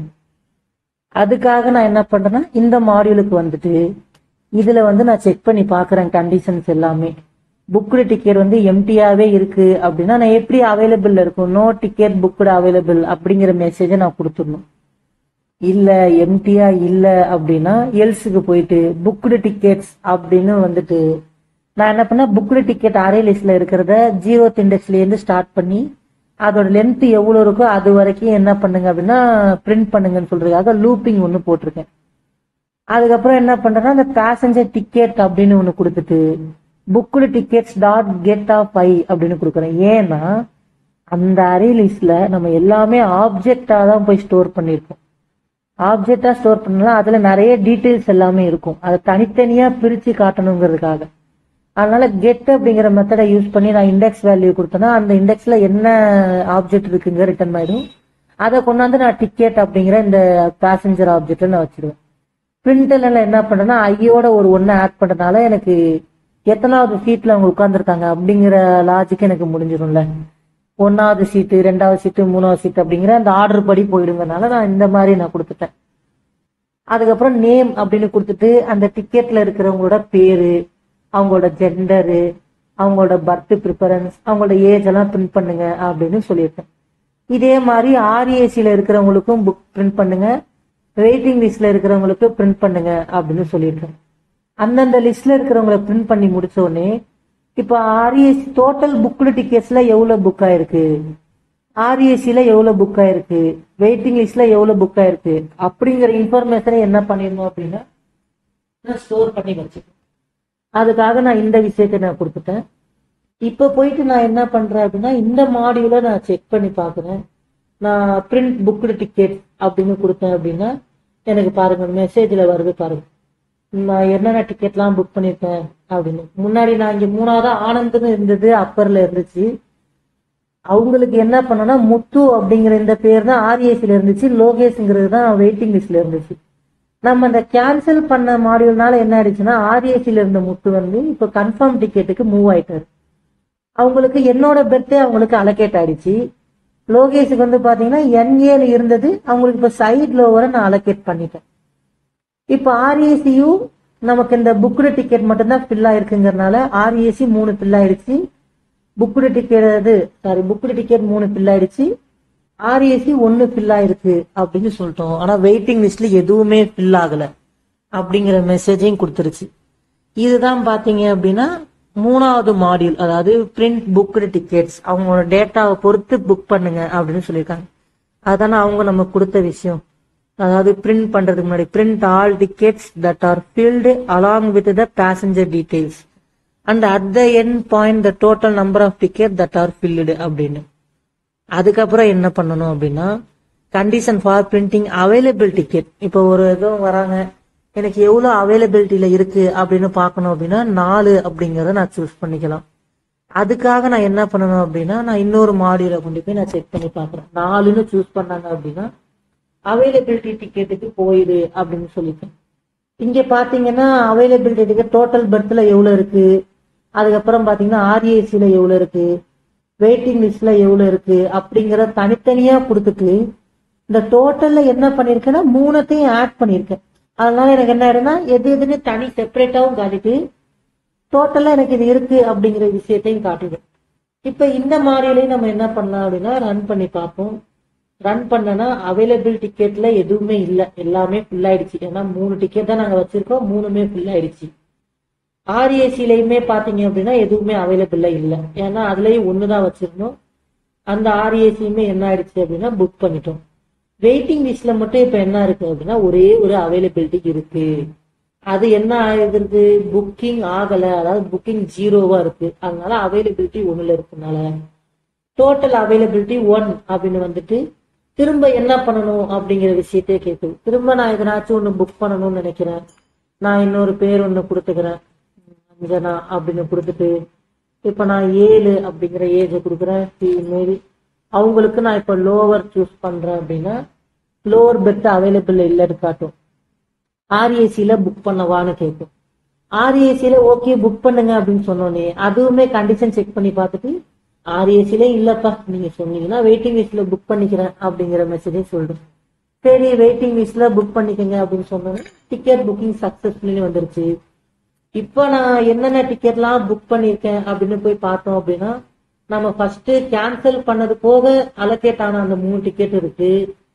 S1: அதுக்காக நான் என்ன பண்றேன்னா இந்த மாடியூலுக்கு வந்துட்டு இதுல வந்து நான் செக் பண்ணி பார்க்கறேன் கண்டிஷன்ஸ் எல்லாமே புக்டு டிக்கெட் வந்து எம்டியாவே இருக்கு அப்படின்னா நான் எப்படி அவைலபிள் இருக்கும் நோ டிக்கெட் புக்டு அவைலபிள் அப்படிங்கிற மெசேஜை நான் கொடுத்துடணும் இல்ல எம்டியா இல்ல அப்படின்னா எல்ஸுக்கு போயிட்டு புக்டு டிக்கெட்ஸ் அப்படின்னு வந்துட்டு நான் என்ன பண்ணேன் புக்டு டிக்கெட் அரே லிஸ்ட்ல இருக்கிறத ஜீரோ இண்டெக்ஸ்ல இருந்து ஸ்டார்ட் பண்ணி அதோட லென்த் எவ்வளவு இருக்கோ அது வரைக்கும் என்ன பண்ணுங்க அப்படின்னா பிரிண்ட் பண்ணுங்கன்னு சொல்றதுக்காக லூப்பிங் ஒன்னு போட்டிருக்கேன் அதுக்கப்புறம் என்ன பண்றேன்னா அந்த பேசஞ்சர் டிக்கெட் அப்படின்னு ஒன்னு கொடுத்துட்டு booked tickets dot get of I அப்படின்னு கொடுக்குறேன் ஏன்னா அந்த அரே லிஸ்ட்ல நம்ம எல்லாமே ஆப்ஜெக்டா தான் போய் ஸ்டோர் பண்ணியிருக்கோம் ஆப்ஜெக்டா ஸ்டோர் பண்ணலாம் அதுல நிறைய டீடைல்ஸ் எல்லாமே இருக்கும் அதை தனித்தனியா பிரிச்சு காட்டணுங்கிறதுக்காக அதனால கெட் அப்படிங்கிற மெத்தடை யூஸ் பண்ணி நான் இண்டெக்ஸ் வேல்யூ கொடுத்தேன்னா அந்த இண்டெக்ஸ்ல என்ன ஆப்ஜெக்ட் இருக்குங்க ரிட்டர்ன் ஆயிடும் அதை கொண்டாந்து நான் டிக்கெட் அப்படிங்கிற இந்த பேசஞ்சர் ஆப்ஜெக்ட் நான் வச்சிருவேன் பிரிண்டர்ல என்ன பண்றேன்னா ஐயோட ஒரு ஒன்னு ஆட் பண்றதுனால எனக்கு எத்தனாவது சீட்ல அவங்க உட்கார்ந்துருக்காங்க அப்படிங்கிற லாஜிக் எனக்கு முடிஞ்சிடும்ல ஒன்னாவது சீட்டு ரெண்டாவது சீட்டு மூணாவது சீட்டு அப்படிங்கிற அந்த ஆர்டர் படி போயிடுங்கனால நான் இந்த மாதிரி நான் கொடுத்துட்டேன் அதுக்கப்புறம் நேம் அப்படின்னு கொடுத்துட்டு அந்த டிக்கெட்ல இருக்கிறவங்களோட பேரு அவங்களோட ஜெண்டரு அவங்களோட பர்த் ப்ரிஃபரன்ஸ் அவங்களோட ஏஜ் எல்லாம் பிரிண்ட் பண்ணுங்க அப்படின்னு சொல்லியிருக்கேன் இதே மாதிரி ஆர்ஏசியில இருக்கிறவங்களுக்கும் புக் பிரிண்ட் பண்ணுங்க வெயிட்டிங் லிஸ்ட்ல இருக்கிறவங்களுக்கு பிரிண்ட் பண்ணுங்க அப்படின்னு சொல்லியிருக்கேன் அந்தந்த லிஸ்ட்ல இருக்கிறவங்கள பிரிண்ட் பண்ணி முடிச்ச உடனே இப்போ ஆர்ஏசி டோட்டல் புக்டு டிக்கெட்ஸ்ல எவ்வளவு புக் ஆயிருக்கு ஆர்ஏசில எவ்வளவு புக் ஆயிருக்கு வெயிட்டிங் லிஸ்ட்ல எவ்வளவு புக் ஆயிருக்கு அப்படிங்கிற இன்ஃபர்மேஷனை என்ன பண்ணிடணும் அப்படின்னா ஸ்டோர் பண்ணி வச்சுக்கணும் அதுக்காக நான் இந்த விஷயத்தை நான் கொடுத்துட்டேன் இப்போ போயிட்டு நான் என்ன பண்றேன் அப்படின்னா இந்த மாடியூல நான் செக் பண்ணி பார்க்குறேன் நான் பிரிண்ட் புக்டு டிக்கெட் அப்படின்னு கொடுத்தேன் அப்படின்னா எனக்கு பாருங்க மெசேஜில் வருது பாருங்க நான் என்னென்ன டிக்கெட்லாம் புக் பண்ணியிருக்கேன் அப்படின்னு முன்னாடி நான் இங்கே மூணாவதா ஆனந்த்னு இருந்தது அப்பர்ல இருந்துச்சு அவங்களுக்கு என்ன பண்ணனா முத்து அப்படிங்கிற இந்த பேர் தான் ஆர்ஏசில இருந்துச்சு லோகேஷ்ங்கிறது தான் வெயிட்டிங் லிஸ்ட்ல இருந்துச்சு நம்ம இந்த கேன்சல் பண்ண மாடியூல்னால என்ன ஆயிடுச்சுன்னா ஆர்ஏசில இருந்த முத்து வந்து இப்போ கன்ஃபார்ம் டிக்கெட்டுக்கு மூவ் ஆயிட்டாரு அவங்களுக்கு என்னோட பெர்த்தே அவங்களுக்கு அலோகேட் ஆயிடுச்சு லோகேஷுக்கு வந்து பாத்தீங்கன்னா என்ஏன்னு இருந்தது அவங்களுக்கு இப்போ சைட் லோவரை நான் அலோகேட் பண்ணிட்டேன் இப்போ ஆர்ஏசியு நமக்கு இந்த புக்டு டிக்கெட் மட்டும்தான் ஃபில் ஆயிருக்குங்கிறனால ஆர்ஏசி மூணு ஃபில் ஆயிடுச்சு புக்டு டிக்கெட் அது சாரி புக்டு டிக்கெட் மூணு ஃபில் ஆயிடுச்சு ஆர்ஏசி ஒன்னு ஃபில் ஆயிருக்கு அப்படின்னு சொல்லிட்டோம் ஆனா வெயிட்டிங் லிஸ்ட்ல எதுவுமே ஃபில் ஆகல அப்படிங்கிற மெசேஜையும் கொடுத்துருச்சு இதுதான் பாத்தீங்க அப்படின்னா மூணாவது மாடியூல் அதாவது பிரிண்ட் புக்டு டிக்கெட்ஸ் அவங்களோட டேட்டாவை பொறுத்து புக் பண்ணுங்க அப்படின்னு சொல்லியிருக்காங்க அதானே அவங்க நம்ம கொடுத்த விஷயம் அதாவது பிரிண்ட் பண்றதுக்கு முன்னாடி print all tickets that are filled along with the passenger details and at the end point the total number of ticket that are filled அப்படின்னு அதுக்கப்புறம் என்ன பண்ணணும் அப்படின்னா condition for printing available ticket இப்போ ஒரு இதுவும் வராங்க எனக்கு எவ்வளோ அவைலபிலிட்டியில இருக்கு அப்படின்னு பார்க்கணும் அப்படின்னா நாலு அப்படிங்கறத நான் சூஸ் பண்ணிக்கலாம் அதுக்காக நான் என்ன பண்ணணும் அப்படின்னா நான் இன்னொரு மாடியூல கொண்டு போய் நான் செக் பண்ணி பார்க்குறேன் நாலுன்னு சூஸ் பண்ணாங்க அப்படின்னா அவைலபிலிட்டி டிக்கெட்டுக்கு போயிடு அப்படின்னு சொல்லிட்டேன் இங்க பாத்தீங்கன்னா அவைலபிலிட்டி டிக்கெட் டோட்டல் பர்த்ல எவ்வளவு இருக்கு அதுக்கப்புறம் பாத்தீங்கன்னா ஆர்ஏசில எவ்வளவு இருக்கு வெயிட்டிங் லிஸ்ட்ல எவ்வளவு இருக்கு அப்படிங்கிற தனித்தனியா கொடுத்துட்டு இந்த டோட்டல்ல என்ன பண்ணிருக்கேன்னா மூணத்தையும் ஆட் பண்ணிருக்கேன் அதனால எனக்கு என்ன ஆயிடும்னா எது எதுன்னு தனி செப்பரேட்டாவும் காட்டிட்டு டோட்டலா எனக்கு இது இருக்கு அப்படிங்கிற விஷயத்தையும் காட்டிடும் இப்ப இந்த மாதிரிலையும் நம்ம என்ன பண்ணலாம் அப்படின்னா ரன் பண்ணி பார்ப்போம் ரன் பண்ணனா அவைலபிள் டிக்கெட்ல எதுவுமே இல்ல எல்லாமே ஃபுல் ஆயிடுச்சு ஏன்னா மூணு டிக்கெட் தான் நாங்க வச்சிருக்கோம் மூணுமே ஃபுல் ஆயிடுச்சு ஆர்ஏசிலையுமே பாத்தீங்க அப்படின்னா எதுவுமே அவைலபிள்ல இல்ல ஏன்னா அதுலயும் ஒண்ணுதான் வச்சிருந்தோம் அந்த ஆர்ஏசியுமே என்ன ஆயிடுச்சு அப்படின்னா புக் பண்ணிட்டோம் வெயிட்டிங் லிஸ்ட்ல மட்டும் இப்ப என்ன இருக்கு அப்படின்னா ஒரே ஒரு அவைலபிலிட்டி இருக்கு அது என்ன ஆகுது புக்கிங் ஆகல அதாவது புக்கிங் ஜீரோவா இருக்கு அதனால அவைலபிலிட்டி ஒண்ணுல இருக்கனால டோட்டல் அவைலபிலிட்டி ஒன் அப்படின்னு வந்துட்டு திரும்ப என்ன பண்ணணும் அப்படிங்கிற விஷயத்தையே கேட்குது திரும்ப நான் எதனாச்சும் ஒண்ணு புக் பண்ணணும்னு நினைக்கிறேன் நான் இன்னொரு பேர் ஒண்ணு கொடுத்துக்கிறேன் அஞ்சனா அப்படின்னு கொடுத்துட்டு இப்ப நான் ஏழு அப்படிங்கிற ஏஜ் கொடுக்குறேன் ஃபீமேல் அவங்களுக்கு நான் இப்ப லோவர் சூஸ் பண்றேன் அப்படின்னா லோவர் பெட் அவைலபிள் இல்லைன்னு காட்டும் ஆர்ஏசியில புக் பண்ணவான்னு கேட்கும் ஆர்ஏசியில ஓகே புக் பண்ணுங்க அப்படின்னு சொன்னோன்னே அதுவுமே கண்டிஷன் செக் பண்ணி பார்த்துட்டு ஆர்ஏசில இல்லப்பா நீங்க சொன்னீங்கன்னா வெயிட்டிங் லிஸ்ட்ல புக் பண்ணிக்கிறேன் அப்படிங்கிற மெசேஜே சொல்றேன் சரி வெயிட்டிங் லிஸ்ட்ல புக் பண்ணிக்கங்க அப்படின்னு சொன்னோன்னே டிக்கெட் புக்கிங் சக்சஸ்ஃபுல்லி வந்துருச்சு இப்போ நான் என்னென்ன டிக்கெட்லாம் புக் பண்ணியிருக்கேன் அப்படின்னு போய் பார்த்தோம் அப்படின்னா நம்ம ஃபர்ஸ்ட் கேன்சல் பண்ணது போக அலோகேட் ஆன அந்த மூணு டிக்கெட் இருக்கு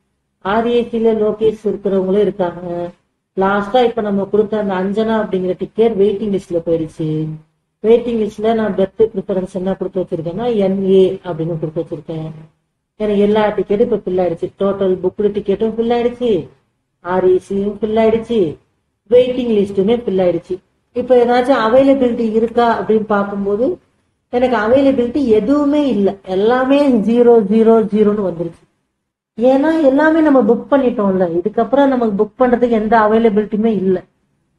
S1: ஆர்ஏசில லோகேஷ் இருக்கிறவங்களும் இருக்காங்க லாஸ்டா இப்ப நம்ம கொடுத்த அந்த அஞ்சனா அப்படிங்கிற டிக்கெட் வெயிட்டிங் லிஸ்ட்ல போயிடுச்சு வெயிட்டிங் லிஸ்ட்ல நான் பெர்த் ப்ரிஃபரன்ஸ் என்ன கொடுத்து வச்சிருக்கேன்னா என்ஏ அப்படின்னு கொடுத்து வச்சிருக்கேன் எனக்கு எல்லா டிக்கெட்டும் இப்ப ஃபில் ஆயிடுச்சு டோட்டல் புக்டு டிக்கெட்டும் ஃபில் ஆயிடுச்சு ஆர்ஏசியும் ஃபில் ஆயிடுச்சு வெயிட்டிங் லிஸ்ட்டுமே ஃபில் ஆயிடுச்சு இப்ப ஏதாச்சும் அவைலபிலிட்டி இருக்கா அப்படின்னு பார்க்கும்போது எனக்கு அவைலபிலிட்டி எதுவுமே இல்லை எல்லாமே ஜீரோ ஜீரோ ஜீரோன்னு வந்துருச்சு ஏன்னா எல்லாமே நம்ம புக் பண்ணிட்டோம்ல இதுக்கப்புறம் நமக்கு புக் பண்றதுக்கு எந்த அவைலபிலிட்டியுமே இல்லை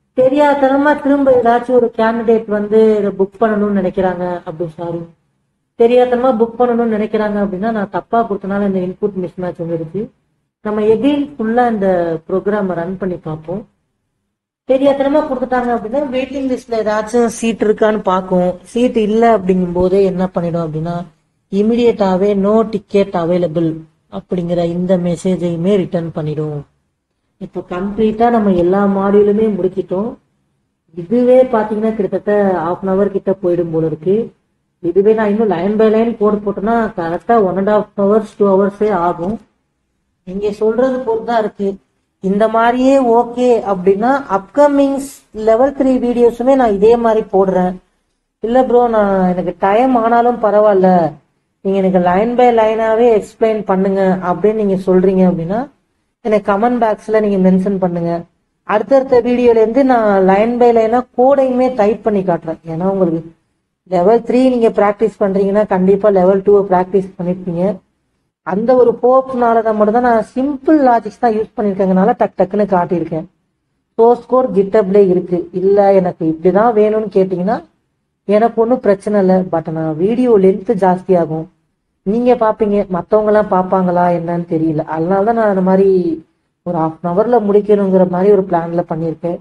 S1: தெரியாதனமா திரும்ப ஏதாச்சும் ஒரு கேண்டிடேட் வந்து புக் பண்ணணும்னு நினைக்கிறாங்க அப்படி சாரி தெரியாதனமா புக் பண்ணணும்னு நினைக்கிறாங்க அப்படின்னா நான் தப்பா கொடுத்தனால இந்த இன்புட் மிஸ் மேட்ச் வந்துருச்சு நம்ம எகைன் ஃபுல்லா இந்த ப்ரோக்ராம் ரன் பண்ணி பார்ப்போம் தெரியாதனமா கொடுத்துட்டாங்க அப்படின்னா வெயிட்டிங் லிஸ்ட்ல ஏதாச்சும் சீட் இருக்கான்னு பார்க்கும் சீட் இல்ல அப்படிங்கும் போதே என்ன பண்ணிடும் அப்படின்னா இமிடியேட்டாவே நோ டிக்கெட் அவைலபிள் அப்படிங்கிற இந்த மெசேஜையுமே ரிட்டர்ன் பண்ணிடும் இப்போ கம்ப்ளீட்டா நம்ம எல்லா மாடியூலுமே முடிச்சிட்டோம் இதுவே பாத்தீங்கன்னா கிட்டத்தட்ட ஹாஃப் அன் அவர் கிட்ட போயிடும் போல இருக்கு இதுவே நான் இன்னும் லைன் பை லைன் கோட் போட்டோம்னா கரெக்டா one and half hours two ஹவர்ஸே ஆகும் நீங்க சொல்றது பொறுத்து தான் இருக்கு இந்த மாதிரியே ஓகே அப்படின்னா அப்கமிங் லெவல் த்ரீ வீடியோஸுமே நான் இதே மாதிரி போடுறேன் இல்ல ப்ரோ நான் எனக்கு டைம் ஆனாலும் பரவாயில்ல நீங்க எனக்கு லைன் பை லைனாவே எக்ஸ்பிளைன் பண்ணுங்க அப்படின்னு நீங்க சொல்றீங்க அப்படின்னா எனக்கு கமெண்ட் பாக்ஸ்ல நீங்க மென்ஷன் பண்ணுங்க அடுத்தடுத்த வீடியோல இருந்து நான் லைன் பை லைனா கோடையுமே டைப் பண்ணி காட்டுறேன் ஏன்னா உங்களுக்கு லெவல் த்ரீ நீங்க பிராக்டிஸ் பண்றீங்கன்னா கண்டிப்பா லெவல் டூ பிராக்டிஸ் பண்ணிருப்பீங்க அந்த ஒரு ஹோப்னால தான் மட்டும் தான் நான் சிம்பிள் லாஜிக்ஸ் தான் யூஸ் பண்ணிருக்கேங்கனால டக் டக்குன்னு காட்டியிருக்கேன் சோர்ஸ் கோர் கிட்டப்ல இருக்கு இல்ல எனக்கு இப்படிதான் வேணும்னு கேட்டீங்கன்னா எனக்கு ஒன்றும் பிரச்சனை இல்லை பட் நான் வீடியோ லென்த் ஜாஸ்தி ஆகும் நீங்க பாப்பீங்க மத்தவங்க எல்லாம் பாப்பாங்களா என்னன்னு தெரியல அதனால தான் நான் அந்த மாதிரி ஒரு ஹாஃப் அன் ஹவர்ல முடிக்கணுங்கிற மாதிரி ஒரு பிளான்ல பண்ணியிருக்கேன்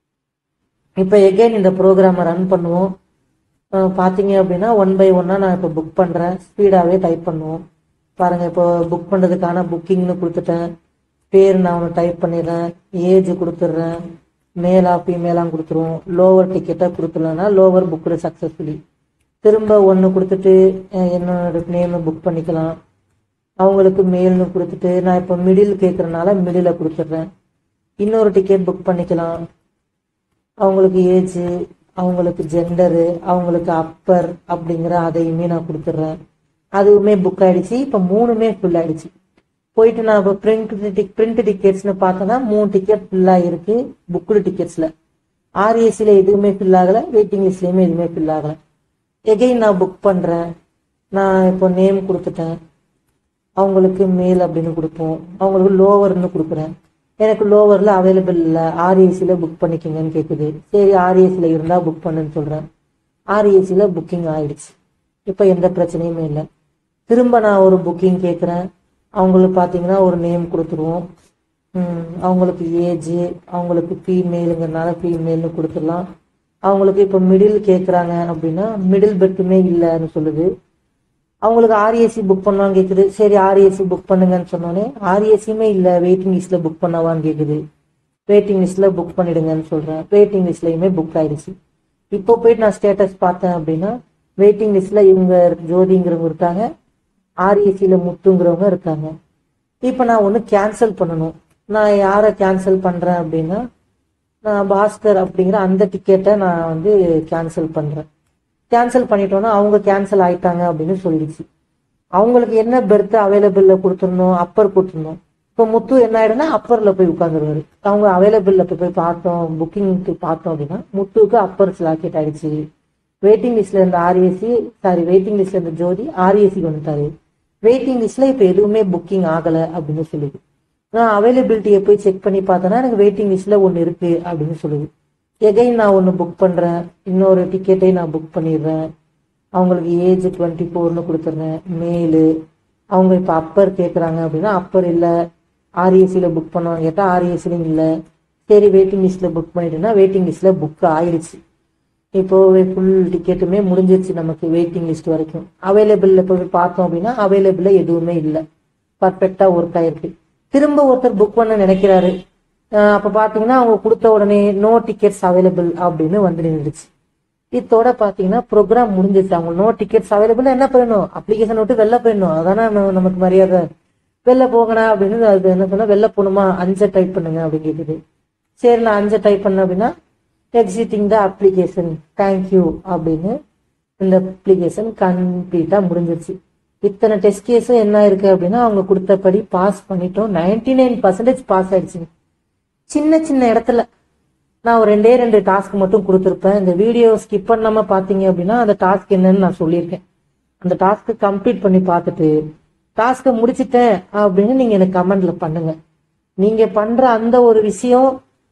S1: இப்போ எகைன் இந்த ப்ரோக்ராமை ரன் பண்ணுவோம் அஹ் பாத்தீங்க அப்படின்னா ஒன் பை ஒன்னா நான் இப்போ புக் பண்றேன் ஸ்பீடாவே டைப் பண்ணுவோம் பாருங்க இப்போ புக் பண்றதுக்கான புக்கிங்னு கொடுத்துட்டேன் பேர் நான் ஒன்று டைப் பண்ணிடுறேன் ஏஜ் கொடுத்துட்றேன் மேலா ஃபீமேலாம் கொடுத்துருவோம் லோவர் டிக்கெட்டை கொடுத்துடலன்னா லோவர் புக்கு சக்ஸஸ்ஃபுல்லி திரும்ப ஒன்று கொடுத்துட்டு அஹ் என்னோட நேமை புக் பண்ணிக்கலாம் அவங்களுக்கு மெயில்னு கொடுத்துட்டு நான் இப்போ மிடில் கேட்குறனால மிடில கொடுத்துட்றேன் இன்னொரு டிக்கெட் புக் பண்ணிக்கலாம் அவங்களுக்கு ஏஜ் அவங்களுக்கு ஜெண்டரு அவங்களுக்கு அப்பர் அப்படிங்கிற அதையுமே நான் கொடுத்துட்றேன் அதுவுமே புக் ஆயிடுச்சு இப்போ மூணுமே ஃபுல் ஆயிடுச்சு போயிட்டு நான் இப்போ பிரிண்ட் டிக் பிரிண்ட் டிக்கெட்ஸ்னு பார்த்தோன்னா மூணு டிக்கெட் ஃபுல்லாக இருக்கு புக்குடு டிக்கெட்ஸில் ஆர்ஏசியில் எதுவுமே ஃபில் ஆகலை வெயிட்டிங் லிஸ்ட்லேயுமே எதுவுமே ஃபில் ஆகலை எகைன் நான் புக் பண்ணுறேன் நான் இப்போ நேம் கொடுத்துட்டேன் அவங்களுக்கு மேல் அப்படின்னு கொடுப்போம் அவங்களுக்கு லோவர்னு கொடுக்குறேன் எனக்கு லோவரில் அவைலபிள் இல்லை ஆர்ஏசியில் புக் பண்ணிக்கோங்கன்னு கேட்குது சரி ஆர்ஏசியில் இருந்தால் புக் பண்ணுன்னு சொல்கிறேன் ஆர்ஏசியில் புக்கிங் ஆயிடுச்சு இப்போ எந்த பிரச்சனையுமே இல்லை திரும்ப நான் ஒரு புக்கிங் கேட்குறேன் அவங்களுக்கு பார்த்தீங்கன்னா ஒரு நேம் கொடுத்துருவோம் ம், அவங்களுக்கு ஏஜ் அவங்களுக்கு ஃபீமேலுங்கிறனால ஃபீமேல்னு கொடுத்துடலாம் அவங்களுக்கு இப்போ மிடில் கேட்குறாங்க அப்படின்னா மிடில் பெட்டுமே இல்லைன்னு சொல்லுது அவங்களுக்கு ஆர்ஏசி புக் பண்ணுவான்னு கேட்குது சரி ஆர்ஏசி புக் பண்ணுங்கன்னு சொன்னோன்னே ஆர்ஏசியுமே இல்லை வெயிட்டிங் லிஸ்ட்டில் புக் பண்ணவான்னு கேட்குது வெயிட்டிங் லிஸ்ட்டில் புக் பண்ணிடுங்கன்னு சொல்கிறேன் வெயிட்டிங் லிஸ்ட்லையுமே புக் ஆயிடுச்சு இப்போ போயிட்டு நான் ஸ்டேட்டஸ் பார்த்தேன் அப்படின்னா வெயிட்டிங் லிஸ்ட்டில் இவங்க ஜோதிங்கிறவங்க இருக்காங்க ஆர்ஏசியில் முத்துங்கிறவங்க இருக்காங்க இப்போ நான் ஒன்று கேன்சல் பண்ணணும் நான் யாரை கேன்சல் பண்ணுறேன் அப்படின்னா நான் பாஸ்கர் அப்படிங்கிற அந்த டிக்கெட்டை நான் வந்து கேன்சல் பண்ணுறேன் கேன்சல் பண்ணிட்டோன்னா அவங்க கேன்சல் ஆயிட்டாங்க அப்படின்னு சொல்லிடுச்சு அவங்களுக்கு என்ன பெர்த் அவைலபிள்ல கொடுத்துருந்தோம் அப்பர் கொடுத்துருந்தோம் இப்போ முத்து என்ன ஆயிடும்னா அப்பர்ல போய் உட்காந்துருவாரு அவங்க அவைலபிள்ல போய் போய் பார்த்தோம் புக்கிங்க்கு பார்த்தோம் அப்படின்னா முத்துவுக்கு அப்பர் ஸ்லாக்கெட் ஆயிடுச்சு வெயிட்டிங் லிஸ்ட்ல இருந்த ஆர்ஏசி சாரி வெயிட்டிங் லிஸ்ட்ல இருந்த ஜோதி ஆர்ஏசிக்கு வந்துட்டாரு வெயிட்டிங் லிஸ்ட்ல இப்போ எதுவுமே புக்கிங் ஆகல அப்படின்னு சொல்லுது நான் அவைலபிலிட்டியை போய் செக் பண்ணி பார்த்தேன்னா எனக்கு வெயிட்டிங் லிஸ்ட்ல ஒன்று இருக்கு அப்படின்னு சொல்லுது எகைன் நான் ஒன்று புக் பண்றேன் இன்னொரு டிக்கெட்டை நான் புக் பண்ணிடுறேன் அவங்களுக்கு ஏஜ் டுவெண்ட்டி ஃபோர்னு கொடுத்துட்றேன் மேலு அவங்க இப்போ அப்பர் கேட்குறாங்க அப்படின்னா அப்பர் இல்லை ஆர்ஏசியில் புக் பண்ணுவாங்க கேட்டால் ஆர்ஏசிலையும் இல்லை சரி வெயிட்டிங் லிஸ்ட்டில் புக் பண்ணிட்டேன்னா வெயிட்டிங் லிஸ்ட்டில் புக் ஆயிடுச்சு இப்போ ஃபுல் டிக்கெட்டுமே முடிஞ்சிருச்சு நமக்கு வெயிட்டிங் லிஸ்ட் வரைக்கும் அவைலபிளில் போய் பார்த்தோம் அப்படின்னா அவைலபிளில் எதுவுமே இல்லை பர்ஃபெக்டாக ஒர்க் ஆயிருக்கு திரும்ப ஒருத்தர் புக் பண்ண நினைக்கிறாரு அஹ் அப்ப பாத்தீங்கன்னா அவங்க கொடுத்த உடனே நோ டிக்கெட்ஸ் அவைலபிள் அப்படின்னு வந்து நின்றுச்சு இதோட பாத்தீங்கன்னா ப்ரோக்ராம் முடிஞ்சிருச்சு அவங்க நோ டிக்கெட்ஸ் அவைலபிள் என்ன பண்ணணும் அப்ளிகேஷன் விட்டு வெளில போயிடணும் அதானே நம்ம- நமக்கு மரியாதை வெளில போகணா அப்படின்னு அது என்ன சொன்னா வெளில போகணுமா அஞ்சை டைப் பண்ணுங்க அப்படின்னு கேக்குது சரி நான் அஞ்சை டைப் பண்ணேன் அப்படின்னா எக்ஸிட்டிங் த அப்ளிகேஷன் தேங்க்யூ அப்படின்னு இந்த அப்ளிகேஷன் கம்ப்ளீட்டா முடிஞ்சிருச்சு இத்தனை டெஸ்ட் கேஸும் என்ன இருக்கு அப்படின்னா அவங்க கொடுத்தபடி பாஸ் பண்ணிட்டோம் 99% நைன் பர்சன்டேஜ் பாஸ் ஆயிடுச்சுங்க சின்ன சின்ன இடத்துல நான் ஒரு ரெண்டே ரெண்டு டாஸ்க் மட்டும் கொடுத்துருப்பேன் இந்த வீடியோ ஸ்கிப் பண்ணாம பாத்தீங்க அப்படின்னா அந்த டாஸ்க் என்னன்னு நான் சொல்லியிருக்கேன் அந்த டாஸ்க் கம்ப்ளீட் பண்ணி பார்த்துட்டு டாஸ்க்கை முடிச்சிட்டேன் அப்படின்னு நீங்க எனக்கு கமெண்ட்ல பண்ணுங்க நீங்க பண்ற அந்த ஒரு விஷயம்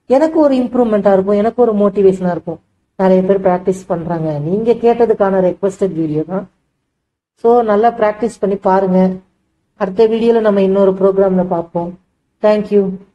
S1: எனக்கு ஒரு இம்ப்ரூவ்மெண்ட்டாக இருக்கும் எனக்கு ஒரு மோட்டிவேஷனாக இருக்கும் நிறைய பேர் ப்ராக்டிஸ் பண்ணுறாங்க நீங்கள் கேட்டதுக்கான ரெக்வஸ்டட் வீடியோ தான் ஸோ நல்லா ப்ராக்டிஸ் பண்ணி பாருங்க அடுத்த வீடியோவில் நம்ம இன்னொரு ப்ரோக்ராமில் பார்ப்போம் தேங்க்யூ